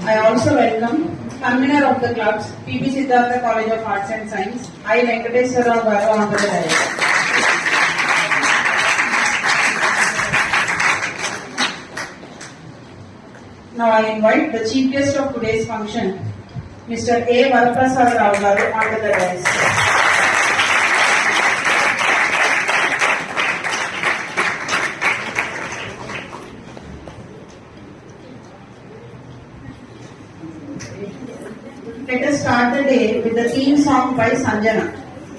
I also welcome convener of the clubs, PB Siddhartha College of Arts and Science, I Venkateswara Garu on the dais. Now I invite the chief guest of today's function, Mr. A. Varaprasad Rao Garu onto the dais. Let us start the day with the theme song by Sanjana.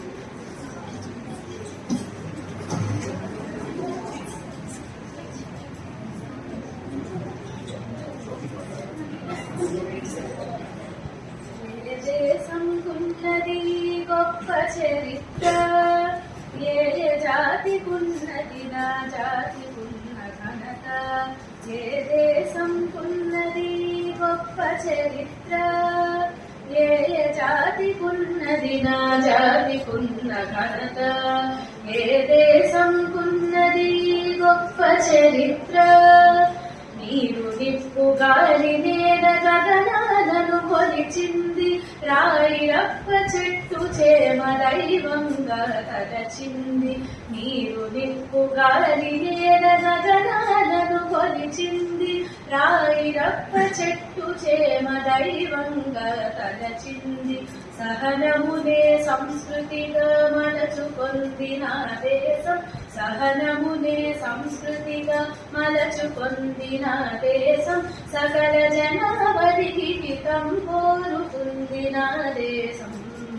దేశంకున్నది గొప్ప చరిత్ర ఏ ఏ జాతికున్నది నా జాతికున్న ఘనత ఏ దేశంకున్నది గొప్ప చరిత్ర ఏ ఏ జాతికున్నది నా జాతికున్న ఘనత ఏ దేశంకున్నది గొప్ప చరిత్ర నీరు నిప్పు గాలి నేల గగనాలను కొలిచింది రాయి రప్ప చెట్టు చేమ దైవంగా తలచింది నీరు నిప్పు గాలి నేల గగనాలను కొలిచింది రాయి రప్ప చెట్టు చేమ దైవంగా తలచింది సహనమునే సంస్కృతిగా మలచుకొంది నా దేశం సహనమునే సంస్కృతిగా మలచుకొంది నా దేశం సకల జనావరికి హితం కోరుతుంది నా దేశం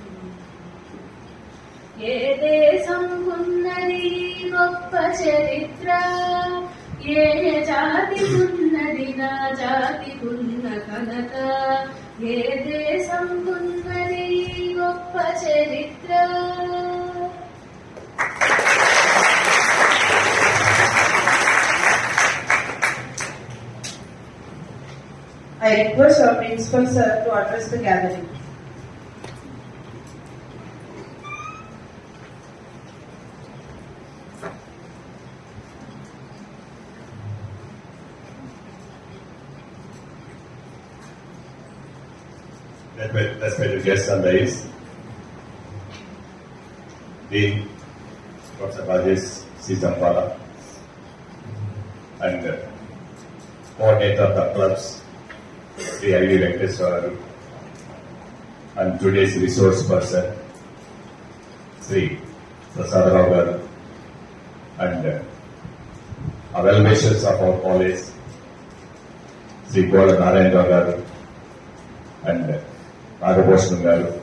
ఏ దేశం ఉన్నది గొప్ప చరిత్ర ఏ జాతి ఉన్నది నా జాతికున్న ఘనత ఏ దేశం ఉన్నది గొప్ప చరిత్ర I request our principal sir to address the gathering. Respect- Respected guests and ladies, Dean Professor Rajesh C. Zampala, and uh, coordinator of the clubs, Sri I.V. Venkateswara, and today's resource person, Sri Prasad Rao garu, and uh, our well-wishers of our college, Sri Gola Narayan Rao garu, and uh, Nagabhushan garu,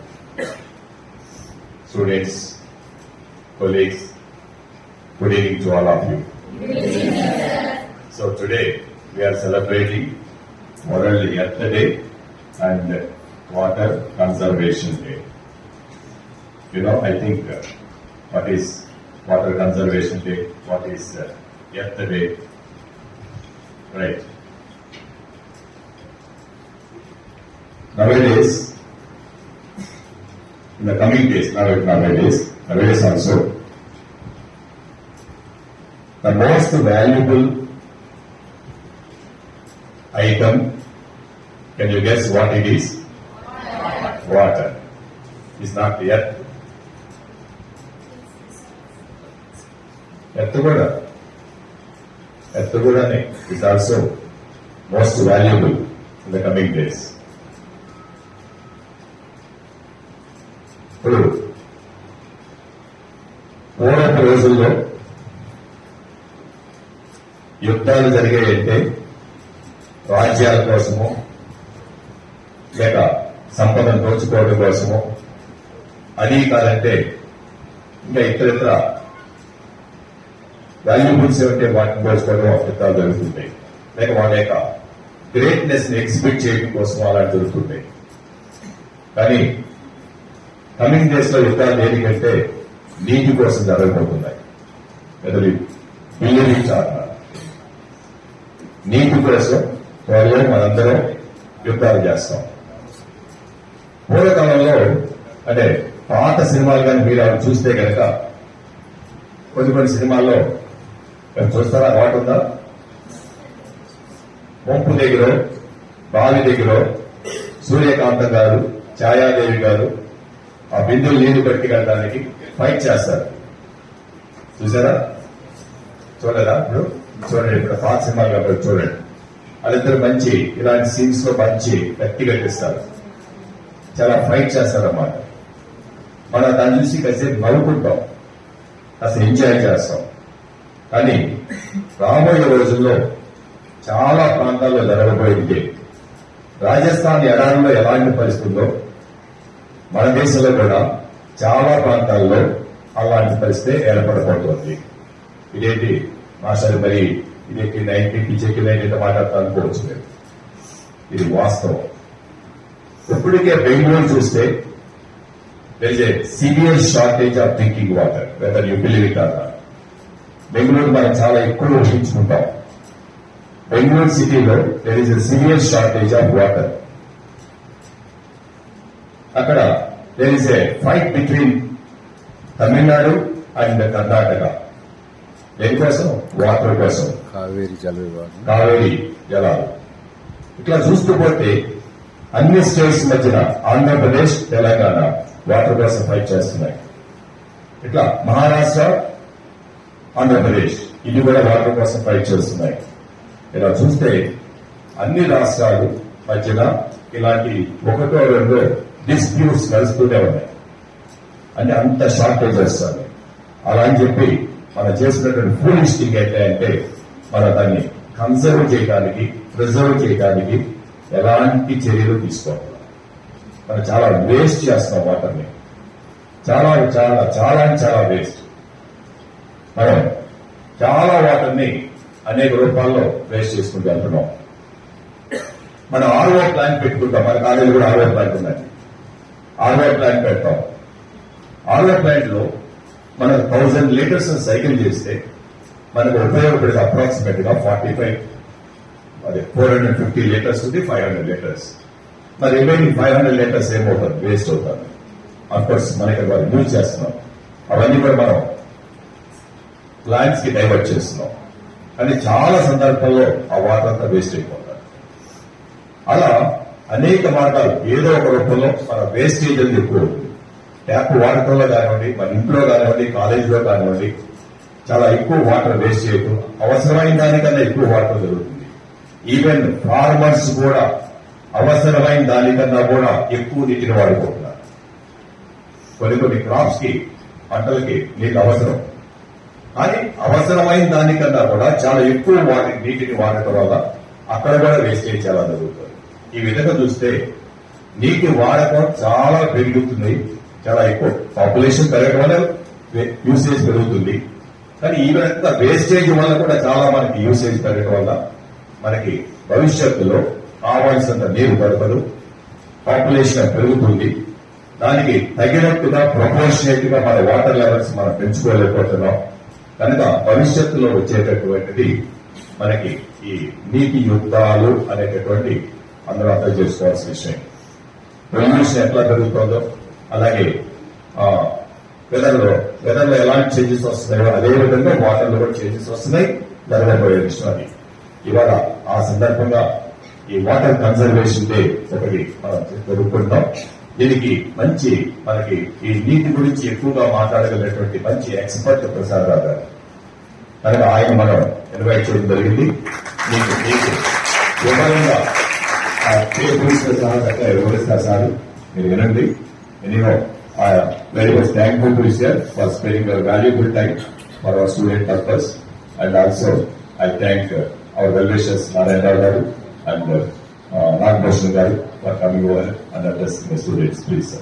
students, colleagues, good evening to all of you. So today we are celebrating World Earth Day and Water Conservation Day. You know, I think uh, what is Water Conservation Day, what is uh, Earth Day, right? Nowadays, in the coming days, now nowadays, nowadays also, the most valuable item, can you guess what it is? Water. It's not the earth. Earth కూడా earth కూడానే is also most valuable in the coming days. ఇప్పుడు పూర్వపు రోజుల్లో యుద్ధాలు జరిగాయంటే రాజ్యాల కోసము లేక సంపదను దోచుకోవడం కోసము అది కాదంటే ఇంకా ఇతరితర వాల్యుబుల్స్ ఏమంటే వాటిని దోచుకోవడం యుద్ధాలు జరుగుతుంటాయి లేక వాళ్ళ యొక్క గ్రేట్నెస్ ని ఎగ్జిబిట్ చేయడం కోసం అలా జరుగుతుంటాయి కానీ కమింగ్ డేస్ లో యుద్ధాలు దేనికంటే నీటి కోసం జరగబోతున్నాయి ఎదురు బిల్లు చాటున్నారు నీటి కోసం త్వరలో మనందరం యుద్ధాలు చేస్తాం పూర్వకాలంలో అంటే పాత సినిమాలు కానీ మీరు అవి చూస్తే కనుక కొన్ని కొన్ని సినిమాల్లో మీరు చూస్తారా అలవాటు ఉందా పంపు దగ్గర బావి దగ్గర సూర్యకాంతం గారు ఛాయాదేవి గారు ఆ బిందులు నీరు పట్టుకెళ్ళడానికి ఫైట్ చేస్తారు చూసారా చూడరా ఇప్పుడు చూడండి ఇప్పుడు పాత సినిమాలు కాబట్టి చూడండి వాళ్ళిద్దరు మంచి ఇలాంటి సీన్స్ లో మంచి గట్టి కట్టిస్తారు చాలా ఫైట్ చేస్తారన్నమాట మనం దాన్ని చూసి కాసేపు నవ్వుకుంటాం కాస్త ఎంజాయ్ చేస్తాం కానీ రాబోయే రోజుల్లో చాలా ప్రాంతాల్లో జరగబోయేది రాజస్థాన్ ఎడారిలో ఎలాంటి పరిస్థితి ఉందో మన దేశంలో కూడా చాలా ప్రాంతాల్లో అలాంటి పరిస్థితి ఏర్పడబోతోంది ఇదేంటి మాస్టర్ మరి ఇదేంటి నైన్టీ పిచ్చెక్కి నైన్టీ మాట్లాడతా అనుకోవచ్చు మీరు ఇది వాస్తవం ఇప్పటికే బెంగళూరు చూస్తే there is a severe shortage of drinking water, whether you believe it or not. Bengaluru మనం చాలా ఎక్కువ ఊహించుకుంటాం బెంగళూరు సిటీలో there is a severe shortage of water అక్కడ there is a fight between Tamil Nadu and Karnataka దేనికోసం వాటర్ కోసం కావేరి జల విభాగం కావేరి జలాలు ఇట్లా చూస్తూ పోతే అన్ని స్టేట్స్ మధ్యన ఆంధ్రప్రదేశ్ తెలంగాణ వాటర్ కోసం ఫైట్ చేస్తున్నాయి ఇట్లా మహారాష్ట్ర ఆంధ్రప్రదేశ్ ఇది కూడా వాటర్ కోసం ఫైట్ చేస్తున్నాయి ఇలా చూస్తే అన్ని రాష్ట్రాలు మధ్యన ఇలాంటి ఒకటో రెండో డిస్ప్యూట్స్ నడుస్తూనే ఉన్నాయి అంటే అంత షార్టేజ్ వస్తుంది అలా అని చెప్పి మనం చేసినటువంటి ఫూలిష్ థింగ్ ఏంటి అంటే మనం దాన్ని కన్సర్వ్ చేయడానికి ప్రిజర్వ్ చేయడానికి ఎలాంటి చర్యలు తీసుకోవాలి మనం చాలా వేస్ట్ చేస్తున్నాం వాటర్ని చాలా చాలా చాలా అంటే చాలా వేస్ట్ మనం చాలా వాటర్ని అనేక రూపాల్లో వేస్ట్ చేసుకుంటూ వెళ్తున్నాం మనం ఆర్ఓ ప్లాంట్ పెట్టుకుంటాం మన కాలేజీ కూడా ఆర్ఓ ప్లాంట్ ఉన్నది ఆర్ఓ ప్లాంట్ పెడతాం ఆర్ఓ ప్లాంట్ లో మనకు థౌజండ్ లీటర్స్ సైకిల్ చేస్తే మనకు ఉపయోగపడేది అప్రాక్సిమేట్ గా ఫార్టీ ఫైవ్ అదే ఫోర్ హండ్రెడ్ ఫిఫ్టీ లీటర్స్ ఉంది ఫైవ్ హండ్రెడ్ లీటర్స్ మరి రిమైనింగ్ ఫైవ్ హండ్రెడ్ లీటర్స్ ఏమవుతుంది వేస్ట్ అవుతుంది అఫ్కోర్స్ మనకి వాళ్ళు యూజ్ చేస్తున్నాం అవన్నీ కూడా మనం ప్లాంట్స్ కి డైవర్ట్ చేస్తున్నాం కానీ చాలా సందర్భాల్లో ఆ వాటర్ అంతా వేస్ట్ అయిపోతుంది అలా అనేక మార్గాలు ఏదో ఒక రూపంలో మన వేస్టేజ్ అనేది ఎక్కువ ఉంటుంది ట్యాప్ వాడటంలో కానివ్వండి మన ఇంట్లో కానివ్వండి కాలేజీలో కానివ్వండి చాలా ఎక్కువ వాటర్ వేస్ట్ చేయటం అవసరమైన దానికన్నా ఎక్కువ వాటర్ జరుగుతుంది ఈవెన్ ఫార్మర్స్ కూడా అవసరమైన దానికన్నా కూడా ఎక్కువ నీటిని వాడుకుంటున్నారు కొన్ని కొన్ని క్రాప్స్ కి పంటలకి నీళ్ళు అవసరం కానీ అవసరమైన దానికన్నా కూడా చాలా ఎక్కువ వాటి నీటిని వాడటం వల్ల అక్కడ కూడా వేస్టేజ్ చాలా జరుగుతుంది ఈ విధంగా చూస్తే నీటి వాడకం చాలా పెరుగుతుంది చాలా ఎక్కువ పాపులేషన్ పెరగడం వల్ల యూసేజ్ పెరుగుతుంది కానీ ఈ విధంగా వేస్టేజ్ వల్ల కూడా చాలా మనకి యూసేజ్ పెరగడం వల్ల మనకి భవిష్యత్తులో కావాల్సినంత నీరు దొరకదు పాపులేషన్ పెరుగుతుంది దానికి తగినట్టుగా ప్రపోర్షనేట్ గా మన వాటర్ లెవెల్స్ మనం పెంచుకోలేకపోతున్నాం కనుక భవిష్యత్తులో వచ్చేటటువంటిది మనకి ఈ నీటి యుద్ధాలు అనేటటువంటి అందరూ అర్థం చేసుకోవాల్సిన విషయం పొల్యూషన్ ఎట్లా పెరుగుతుందో అలాగే వెదర్ లో వెదర్ లో ఎలాంటి చేంజెస్ వస్తున్నాయో అదే విధంగా వాటర్ లో కూడా చేంజెస్ వస్తున్నాయి జరగబోయే విషయం అది ఇవాళ ఆ సందర్భంగా ఈ వాటర్ కన్జర్వేషన్ డే ఒకటి మనం జరుపుకుంటాం దీనికి మంచి మనకి ఈ నీటి గురించి ఎక్కువగా మాట్లాడగలిగినటువంటి మంచి ఎక్స్పర్ట్ ప్రసాద్ రావు గారు కనుక ఆయన మనం ఇన్వైట్ చేయడం జరిగింది మీకు మీకు వివరంగా ఆ టేబుల్స్ సహా చక్కగా వివరిస్తారు సార్ మీరు వినండి anyhow very much thankful to sir for spending valuable time for our student purpose and also I thank our wellwishers Narayana Rao garu and Nagabhushan garu for coming over and addressing students please sir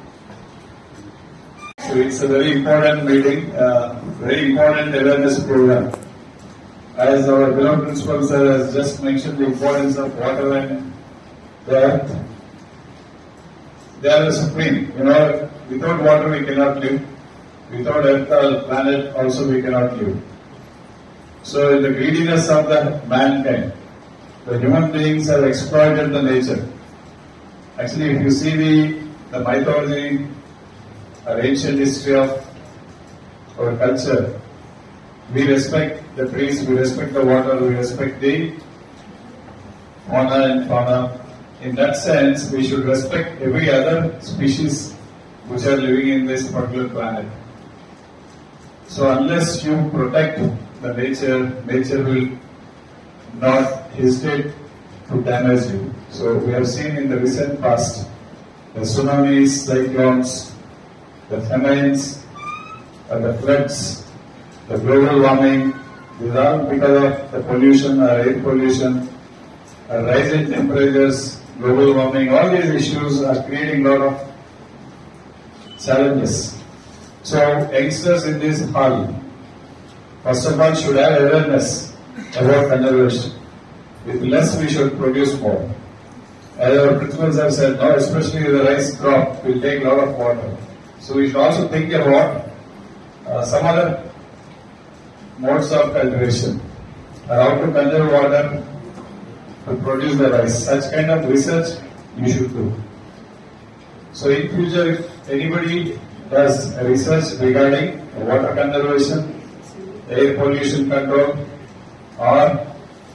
So it's a very important meeting, uh, very important awareness program. As our beloved principal sir has just mentioned the importance of water and the earth. They are the supreme. You know, without water we cannot live. Without earth, our planet also we cannot live. So in the greediness of the mankind, the human beings have exploited the nature. Actually, if you see the, the mythology our ancient history of our culture. We respect the trees, we respect the water, we respect the fauna and fauna, in that sense, we should respect every other species which are living in this particular planet. So unless you protect the nature, nature will not hesitate to damage you. So we have seen in the recent past the tsunamis, cyclones, the famines, and the floods, the global warming, these are all because of the pollution or air pollution, uh, rising temperatures, global warming, all these issues are creating a lot of challenges. So youngsters in this hall, first of all, should have awareness about conservation. With less, we should produce more. As our principals have said, no, especially the rice crop will take a lot of water. So we should also think about uh, some other modes of cultivation or how to conserve water to produce the rice. Such kind of research you should do. So in future, if anybody does a research regarding water conservation, air pollution control, or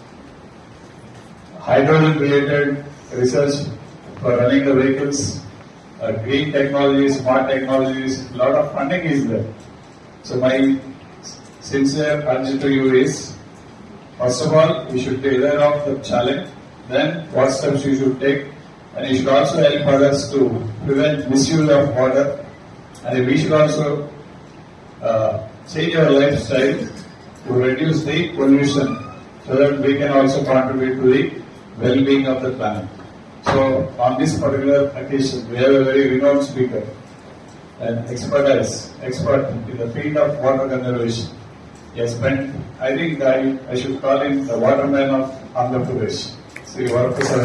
hydrogen related research for running the vehicles, uh, green technologies, smart technologies, a lot of funding is there. So my sincere urge to you is, first of all, you should be aware of the challenge, then what steps you should take, and you should also help others to prevent misuse of water, and we should also uh, change our lifestyle to reduce the pollution so that we can also contribute to the well-being of the planet. So on this particular occasion, we have a very renowned speaker and expertise, expert in the field of water conservation. He has spent, I think I, I should call him the waterman of Andhra Pradesh, Sri Varaprasad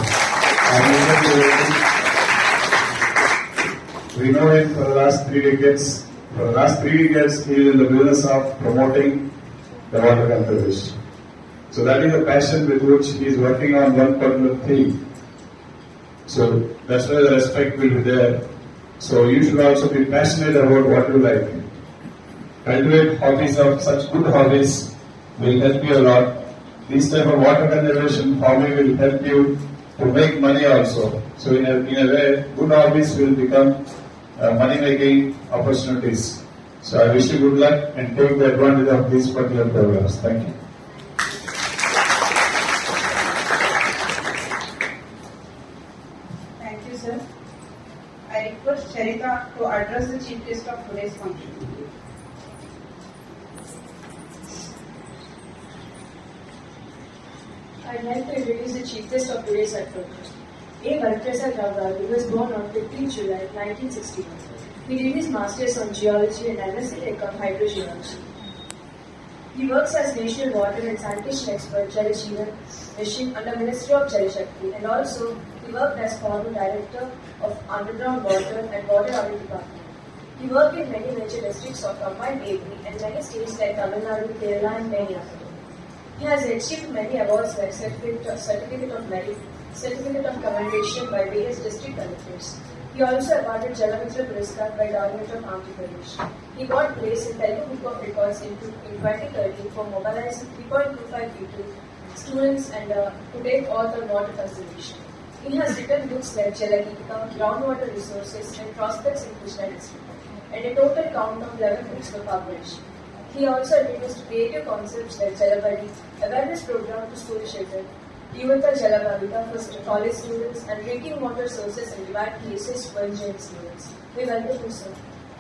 We know him for the last three decades. For the last three decades, he is in the business of promoting the water conservation. So that is the passion with which he is working on one particular theme. So that's why the respect will be there. So you should also be passionate about what you like. Cultivate hobbies of such good hobbies will help you a lot. This type of water conservation hobby will help you to make money also. So in a, in a way, good hobbies will become uh, money making opportunities. So I wish you good luck and take the advantage of these particular programs. Thank you. Thank you, sir. I request Charita to address the chief guest of today's function. I'd like to introduce the chief guest of today's effort. A. Varaprasad Rao Garu was born on 15 July 1961. He did his master's on geology and MSc Econ hydrogeology. He works as national water and sanitation expert Jal Jeevan Mission under Ministry of Jal Shakti and also he worked as former director of underground water and water audit department. He worked in many major districts of combined AP and many states like Tamil Nadu, Kerala and many others. He has achieved many awards like Certificate of, Certificate of Merit, Certificate of Commendation by various district collectors. He also awarded Jalamitra Puraskar by Government of Andhra Pradesh. He got place in Telugu Book of Records in, two- in 2013 for mobilizing 3.25 people, students and uh, to take oath on water conservation. He has written books like Jalageetika, Groundwater Resources and Prospects in Krishna district, and a total count of 11 books were published. He also introduced creative concepts like Jalabadi, awareness program to school children, Yuvata Jalabhavita for st- college students, and drinking water sources and divine places for engineering students. We welcome you, sir.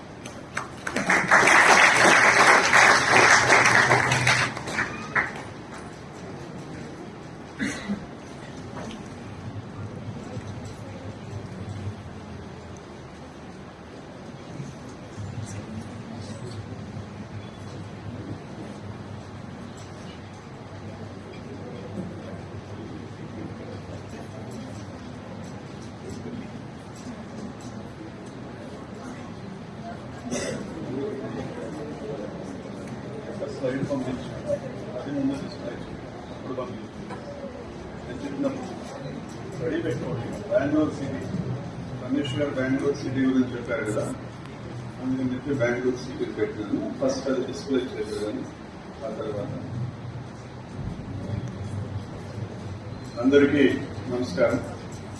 Slide పంపించు అది ముందు slide ఇప్పుడు పంపించు నేను చెప్పినప్పుడు ready పెట్టుకోండి Bengaluru city Ramesh గారు Bengaluru city గురించి చెప్పారు కదా అందుకని చెప్పి బెంగళూరు సిటీ పెట్టినాను ఫస్ట్ అది డిస్ప్లే చేసేదాన్ని ఆ తర్వాత అందరికీ నమస్కారం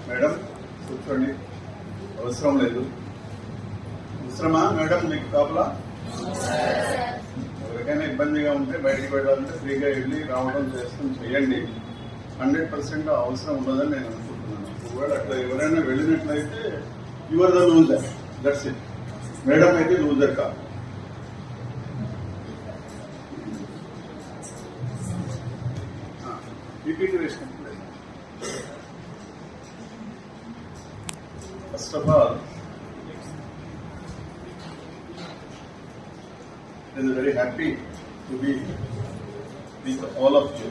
మేడం కూర్చోండి అవసరం లేదు అవసరమా మేడం మీకు కాపలా ఎవరికైనా ఇబ్బందిగా ఉంటే బయటికి వెళ్ళాలంటే ఫ్రీగా వెళ్ళి రావడం చేస్తాం చేయండి హండ్రెడ్ పర్సెంట్ అవసరం ఉండదని నేను అనుకుంటున్నాను ఒకవేళ అట్లా ఎవరైనా వెళ్ళినట్లయితే your the loser that's it madam అయితే లూజర్ కాదు పీపీటీ వేసినప్పుడు first of all is very happy to be with all of you.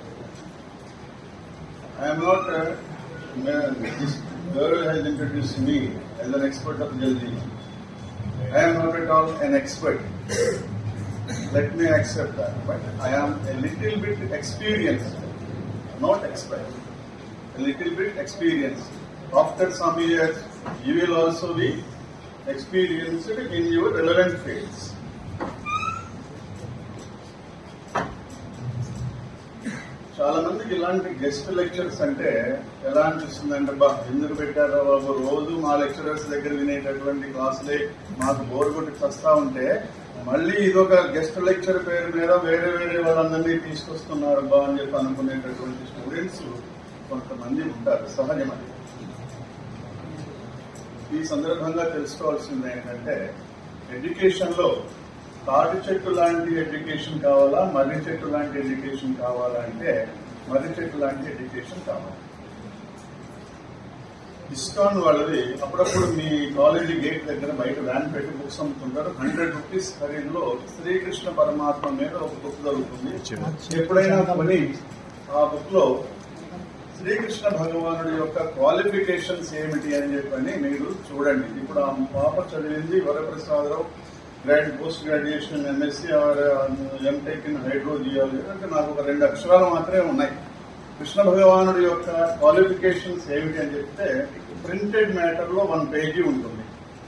I am not, uh, this girl has introduced me as an expert of Jaldi. I am not at all an expert. Let me accept that. But I am a little bit experienced, not expert. A little bit experienced. After some years, you will also be experienced in your relevant fields. చాలా మందికి ఇలాంటి guest lectures అంటే ఎలా అనిపిస్తుందంటే బా ఎందుకు పెట్టారో బాబు రోజు మా లెక్చరర్స్ దగ్గర వినేటటువంటి క్లాసులే మాకు బోర్ కొట్టి వస్తా ఉంటే మళ్ళీ ఇదొక గెస్ట్ లెక్చర్ పేరు మీద వేరే వేరే వాళ్ళందరినీ తీసుకొస్తున్నారు బా అని చెప్పి అనుకునేటటువంటి స్టూడెంట్స్ కొంతమంది ఉంటారు సహజమని ఈ సందర్భంగా తెలుసుకోవాల్సింది ఏంటంటే ఎడ్యుకేషన్ లో తాటి చెట్టు లాంటి ఎడ్యుకేషన్ కావాలా మర్రి చెట్టు లాంటి ఎడ్యుకేషన్ కావాలా అంటే మర్రి చెట్టు లాంటి ఎడ్యుకేషన్ కావాలి ఇస్కాన్ వాళ్ళది అప్పుడప్పుడు మీ కాలేజీ గేట్ దగ్గర బయట వ్యాన్ పెట్టి బుక్స్ అమ్ముతుంటారు హండ్రెడ్ రూపీస్ ఖరీదులో శ్రీకృష్ణ పరమాత్మ మీద ఒక బుక్ దొరుకుతుంది ఎప్పుడైనా కొని ఆ బుక్ లో శ్రీకృష్ణ భగవానుడి యొక్క క్వాలిఫికేషన్స్ ఏమిటి అని చెప్పని మీరు చూడండి ఇప్పుడు ఆ పాప చదివింది Varaprasada Rao grad post graduation MSc or MTech in hydrogeology అంటే నాకు ఒక రెండు అక్షరాలు మాత్రమే ఉన్నాయి కృష్ణ భగవానుడి యొక్క క్వాలిఫికేషన్స్ ఏమిటి అని చెప్తే ప్రింటెడ్ మ్యాటర్ లో వన్ పేజీ ఉంటుంది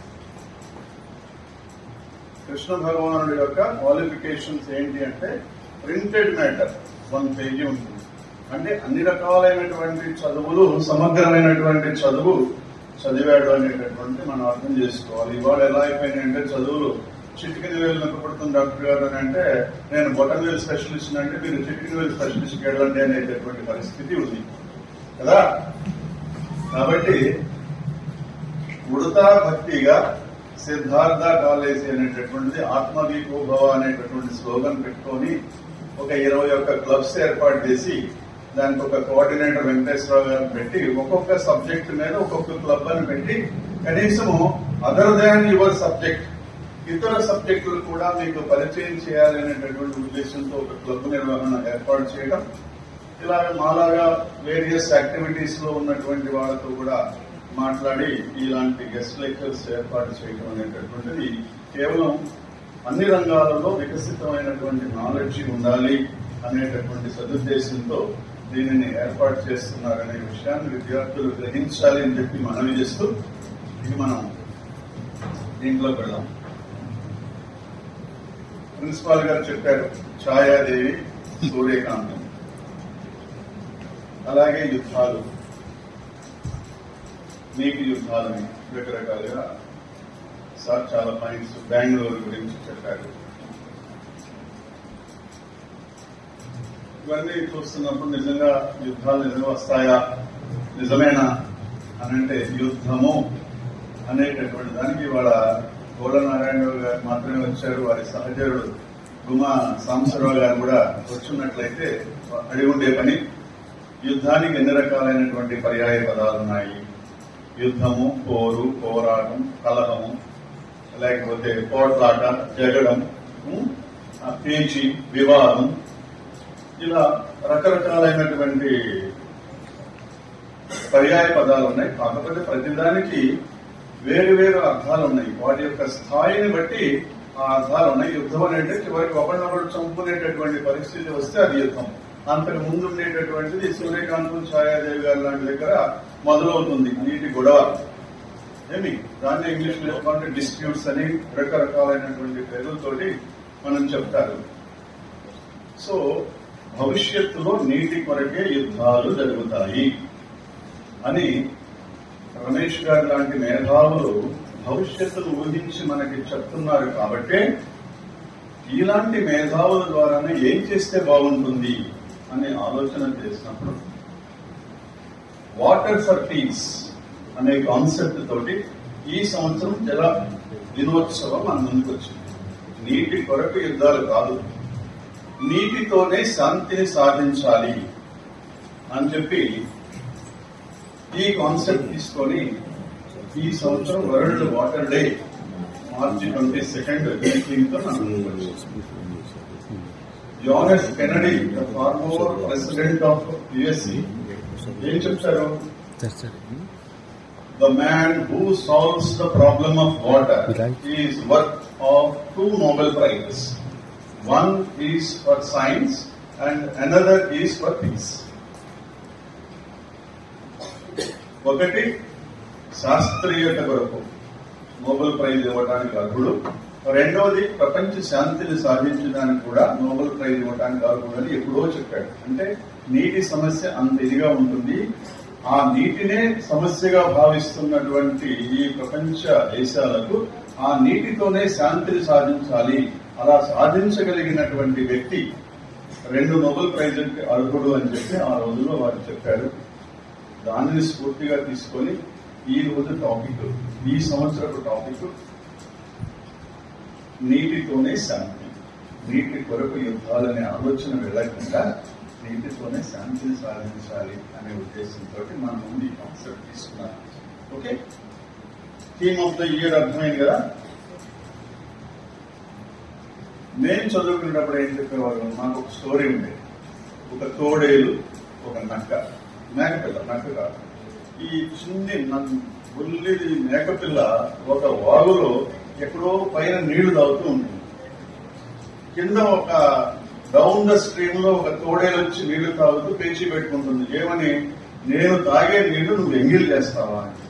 కృష్ణ భగవానుడి యొక్క క్వాలిఫికేషన్స్ ఏంటి అంటే ప్రింటెడ్ మ్యాటర్ వన్ పేజీ ఉంటుంది అంటే అన్ని రకాలైనటువంటి చదువులు సమగ్రమైనటువంటి చదువు చదివాడు అనేటటువంటి మనం అర్థం చేసుకోవాలి ఇవాళ ఎలా అయిపోయినాయంటే చదువులు చిటికిన వేలు నొక్కపడుతుంది డాక్టర్ గారు అని అంటే నేను బొటన్ వేలు స్పెషలిస్ట్ అంటే మీరు చిటికిన వేలు స్పెషలిస్ట్కి వెళ్ళండి అనేటటువంటి పరిస్థితి ఉంది కదా కాబట్టి ఉడతా భక్తిగా సిద్ధార్థ కాలేజీ అనేటటువంటిది ఆత్మదీపోభవ అనేటటువంటి స్లోగన్ పెట్టుకొని ఒక ఇరవై ఒక్క క్లబ్స్ ఏర్పాటు చేసి దానికి ఒక కోఆర్డినేటర్ వెంకటేశ్వరరావు గారు పెట్టి ఒక్కొక్క సబ్జెక్ట్ మీద ఒక్కొక్క క్లబ్ అని పెట్టి కనీసము అదర్ దాన్ యువర్ సబ్జెక్ట్ ఇతర సబ్జెక్టులు కూడా మీకు పరిచయం చేయాలనేటటువంటి ఉద్దేశంతో ఒక క్లబ్ నిర్వహణ ఏర్పాటు చేయడం ఇలాగ మాలాగా వేరియస్ యాక్టివిటీస్ లో ఉన్నటువంటి వాళ్ళతో కూడా మాట్లాడి ఇలాంటి గెస్ట్ లెక్చర్స్ ఏర్పాటు చేయడం అనేటటువంటిది కేవలం అన్ని రంగాలలో వికసితమైనటువంటి నాలెడ్జ్ ఉండాలి అనేటటువంటి సదుద్దేశంతో దీనిని ఏర్పాటు చేస్తున్నారనే విషయాన్ని విద్యార్థులు గ్రహించాలి అని చెప్పి మనవి చేస్తూ ఇది మనం దీంట్లో పెడదాం ప్రిన్సిపాల్ గారు చెప్పారు ఛాయాదేవి సూర్యకాంతం అలాగే యుద్ధాలు నీటి యుద్ధాలని రకరకాలుగా సార్ చాలా పాయింట్స్ బెంగళూరు గురించి చెప్పారు ఇవన్నీ చూస్తున్నప్పుడు నిజంగా యుద్ధాలు నిజంగా వస్తాయా నిజమేనా అని అంటే యుద్ధము అనేటటువంటి దానికి వాళ్ళ గోడనారాయణరావు గారు మాత్రమే వచ్చారు వారి సహచరుడు గుమా సాంబశివరావు గారు కూడా వచ్చున్నట్లయితే అడిగి ఉండే పని యుద్ధానికి ఎన్ని రకాలైనటువంటి పర్యాయ పదాలు ఉన్నాయి యుద్ధము పోరు పోరాటం కలహము లేకపోతే పోట్లాట జగడం ఉం, ఆ పేచి వివాదం ఇలా రకరకాలైనటువంటి పర్యాయ పదాలు ఉన్నాయి కాకపోతే ప్రతిదానికి వేరు వేరు అర్థాలు ఉన్నాయి వాటి యొక్క స్థాయిని బట్టి ఆ అర్థాలు ఉన్నాయి యుద్ధం అనేది చివరికి ఒకరినొకరు చంపుకునేటటువంటి పరిస్థితి వస్తే అది యుద్ధం అంతకు ముందు ఉండేటటువంటిది సూర్యకాంతం ఛాయాదేవి గారి లాంటి దగ్గర మొదలవుతుంది నీటి గొడవ ఏమి దాన్ని ఇంగ్లీష్ లో చెప్పాలంటే డిస్ప్యూట్స్ అని రకరకాలైనటువంటి పేర్లతోటి మనం చెప్తారు సో భవిష్యత్తులో నీటి కొరకే యుద్ధాలు జరుగుతాయి అని రమేష్ గారు లాంటి మేధావులు భవిష్యత్తును ఊహించి మనకి చెప్తున్నారు కాబట్టి ఇలాంటి మేధావుల ద్వారానే ఏం చేస్తే బాగుంటుంది అనే ఆలోచన చేసినప్పుడు వాటర్ ఫర్ పీస్ అనే కాన్సెప్ట్ తోటి ఈ సంవత్సరం జల దినోత్సవం మన ముందుకు వచ్చింది నీటి కొరకు యుద్ధాలు కాదు నీటితోనే శాంతిని సాధించాలి అని చెప్పి ఈ కాన్సెప్ట్ తీసుకొని ఈ సంవత్సరం world water day March twenty second దీంతో మన ముందుకు వచ్చింది John F Kennedy the former president of USA ఏం చెప్తారు the man who solves the problem of water is worth of two Nobel prizes one is for science and another is for peace ఒకటి శాస్త్రీయత కొరకు Nobel prize ఇవ్వడానికి అర్హుడు రెండవది ప్రపంచ శాంతిని సాధించడానికి కూడా నోబెల్ ప్రైజ్ ఇవ్వడానికి అర్హుడు అని ఎప్పుడో చెప్పాడు అంటే నీటి సమస్య అంత ఇదిగా ఉంటుంది ఆ నీటినే సమస్యగా భావిస్తున్నటువంటి ఈ ప్రపంచ దేశాలకు ఆ నీటితోనే శాంతిని సాధించాలి అలా సాధించగలిగినటువంటి వ్యక్తి రెండు నోబెల్ ప్రైజులకి అర్హుడు అని చెప్పి ఆ రోజుల్లో వారు చెప్పారు దానిని స్ఫూర్తిగా తీసుకొని ఈ రోజు టాపిక్ ఈ సంవత్సరపు టాపిక్ నీటితోనే శాంతి నీటి కొరకు యుద్ధాలనే ఆలోచన వెళ్ళకుండా నీటితోనే శాంతిని సాధించాలి అనే ఉద్దేశంతో మన ముందు ఈ కాన్సెప్ట్ తీసుకున్నాను okay theme of the year అర్థమైంది కదా నేను చదువుకునేటప్పుడు ఏం చెప్పేవారు మాకు ఒక స్టోరీ ఉండేది ఒక తోడేలు ఒక నక్క మేకపిల్ల నక్క కాదు ఈ చిన్ని నన్- బుల్లి మేకపిల్ల ఒక వాగులో ఎక్కడో పైన నీళ్లు తాగుతూ ఉంటుంది కింద ఒక డౌన్ ద స్ట్రీమ్ లో ఒక తోడేలు వచ్చి నీళ్లు తాగుతూ పేచీ పెట్టుకుంటుంది ఏమని నేను తాగే నీళ్లు నువ్వు ఎంగిల్ చేస్తావా అని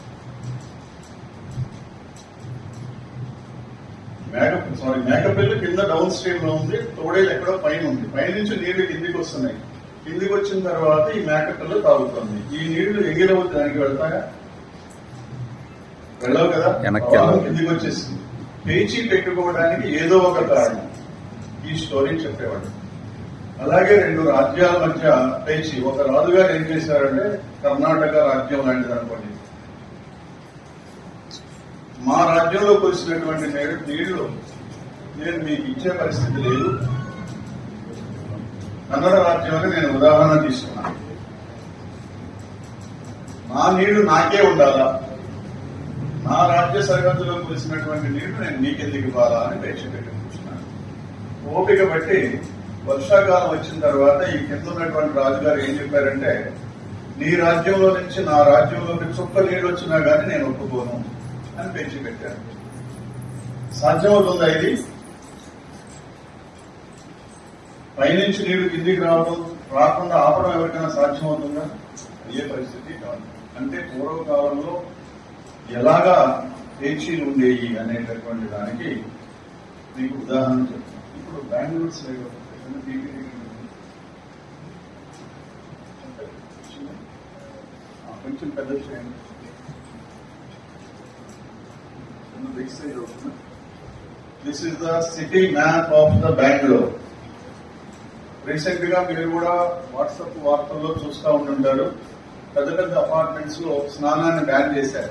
మేక సారీ మేకపిల్ల కింద డౌన్ స్ట్రీమ్ లో ఉంది తోడేలు ఎక్కడో పైన ఉంది పైనుంచి నీళ్లు కిందికి వస్తున్నాయి కిందికి వచ్చిన తర్వాత ఈ మేకపిల్ల తాగుతుంది ఈ నీళ్లు ఎంగిలవు దానికి వెళ్తాయా వెళ్ళవు కదా వెనక్కి ప్రవాహం వెళ్ళవు. కిందికి వచ్చేసింది పేచీ పెట్టుకోవడానికి ఏదో ఒక కారణం ఈ స్టోరీ చెప్పేవాడు అలాగే రెండు రాజ్యాల మధ్య పేచి ఒక రాజుగారు ఏం చేశారంటే కర్ణాటక రాజ్యం లాంటిది అనుకోండి మా రాజ్యంలో కురిసినటువంటి నీరు నీళ్లు నేను మీకు ఇచ్చే పరిస్థితి లేదు కన్నడ రాజ్యాన్ని నేను ఉదాహరణ తీసుకున్నాను నా నీళ్లు నాకే ఉండాలా నా రాజ్య సరిహద్దులో కురిసినటువంటి నీళ్లు నేను మీకెందుకు ఇవ్వాలా అని పేక్ష పెట్టి కూర్చున్నాను ఓపిక బట్టి వర్షాకాలం వచ్చిన తర్వాత ఈ కింద ఉన్నటువంటి రాజుగారు ఏం చెప్పారంటే నీ రాజ్యంలో నుంచి నా రాజ్యంలోకి చుక్క నీళ్ళు వచ్చినా గానీ నేను ఒప్పుకోను అని పేచి పెట్టారు సాధ్యమవుతుందా ఇది పైనుంచి నీళ్లు కిందికి రావడం రాకుండా ఆపడం ఎవరికైనా సాధ్యమవుతుందా అయ్యే పరిస్థితి కాదు అంటే పూర్వకాలంలో ఎలాగా పేచీలు ఉండేవి అనేటటువంటి దానికి మీకు ఉదాహరణ చెప్తాను ఇప్పుడు బెంగళూరు సైడ్ ఏదైనా టీవీ కొంచెం పెద్ద చేయండి బిగ్ సైజ్ అవుతుంది this is the city map of the Bengaluru recent గా మీరు కూడా వాట్సాప్ వార్తల్లో చూస్తూ ఉంటుంటారు పెద్ద పెద్ద అపార్ట్మెంట్స్ లో స్నానాన్ని బ్యాన్ చేశారు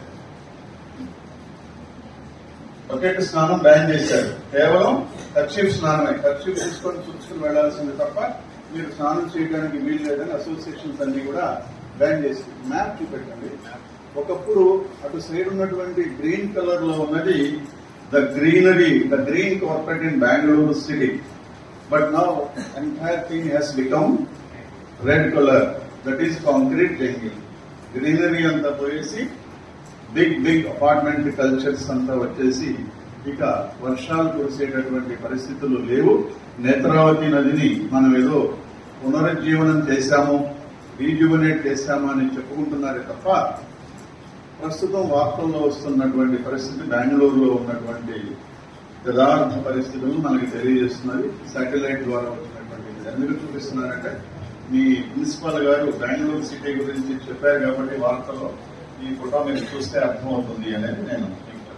బకెట్ స్నానం బ్యాన్ చేశారు కేవలం కర్చీఫ్ స్నానమే కర్చీఫ్ తీసుకొని చూసుకుని వెళ్లాల్సింది తప్ప మీరు స్నానం చేయడానికి వీలు లేదని అసోసియేషన్స్ అన్ని కూడా బ్యాన్ చేసి మ్యాప్ చూపెట్టండి ఒకప్పుడు అటు సైడ్ ఉన్నటువంటి గ్రీన్ కలర్ లో ఉన్నది the greenery the green carpet in Bengaluru city but now entire thing has become red colour that is concrete jungle greenery అంతా పోయేసి బిగ్ బిగ్ అపార్ట్మెంట్ కల్చర్స్ అంతా వచ్చేసి ఇక వర్షాలు కురిసేటటువంటి పరిస్థితులు లేవు నేత్రావతి నదిని మనం ఏదో పునరుజ్జీవనం చేశాము రీజువనేట్ చేశాము అని చెప్పుకుంటున్నారే తప్ప ప్రస్తుతం వార్తల్లో వస్తున్నటువంటి పరిస్థితి బెంగళూరులో ఉన్నటువంటి యథార్థ పరిస్థితులు మనకి తెలియజేస్తున్నది శాటిలైట్ ద్వారా వచ్చినటువంటి ఇది ఎందుకు చూపిస్తున్నారంటే మీ ప్రిన్సిపాల్ గారు బెంగళూరు సిటీ గురించి చెప్పారు కాబట్టి వార్తల్లో ఈ ఫోటో మీరు చూస్తే అర్థమవుతుంది అనేది నేను మీకు చెప్తాను.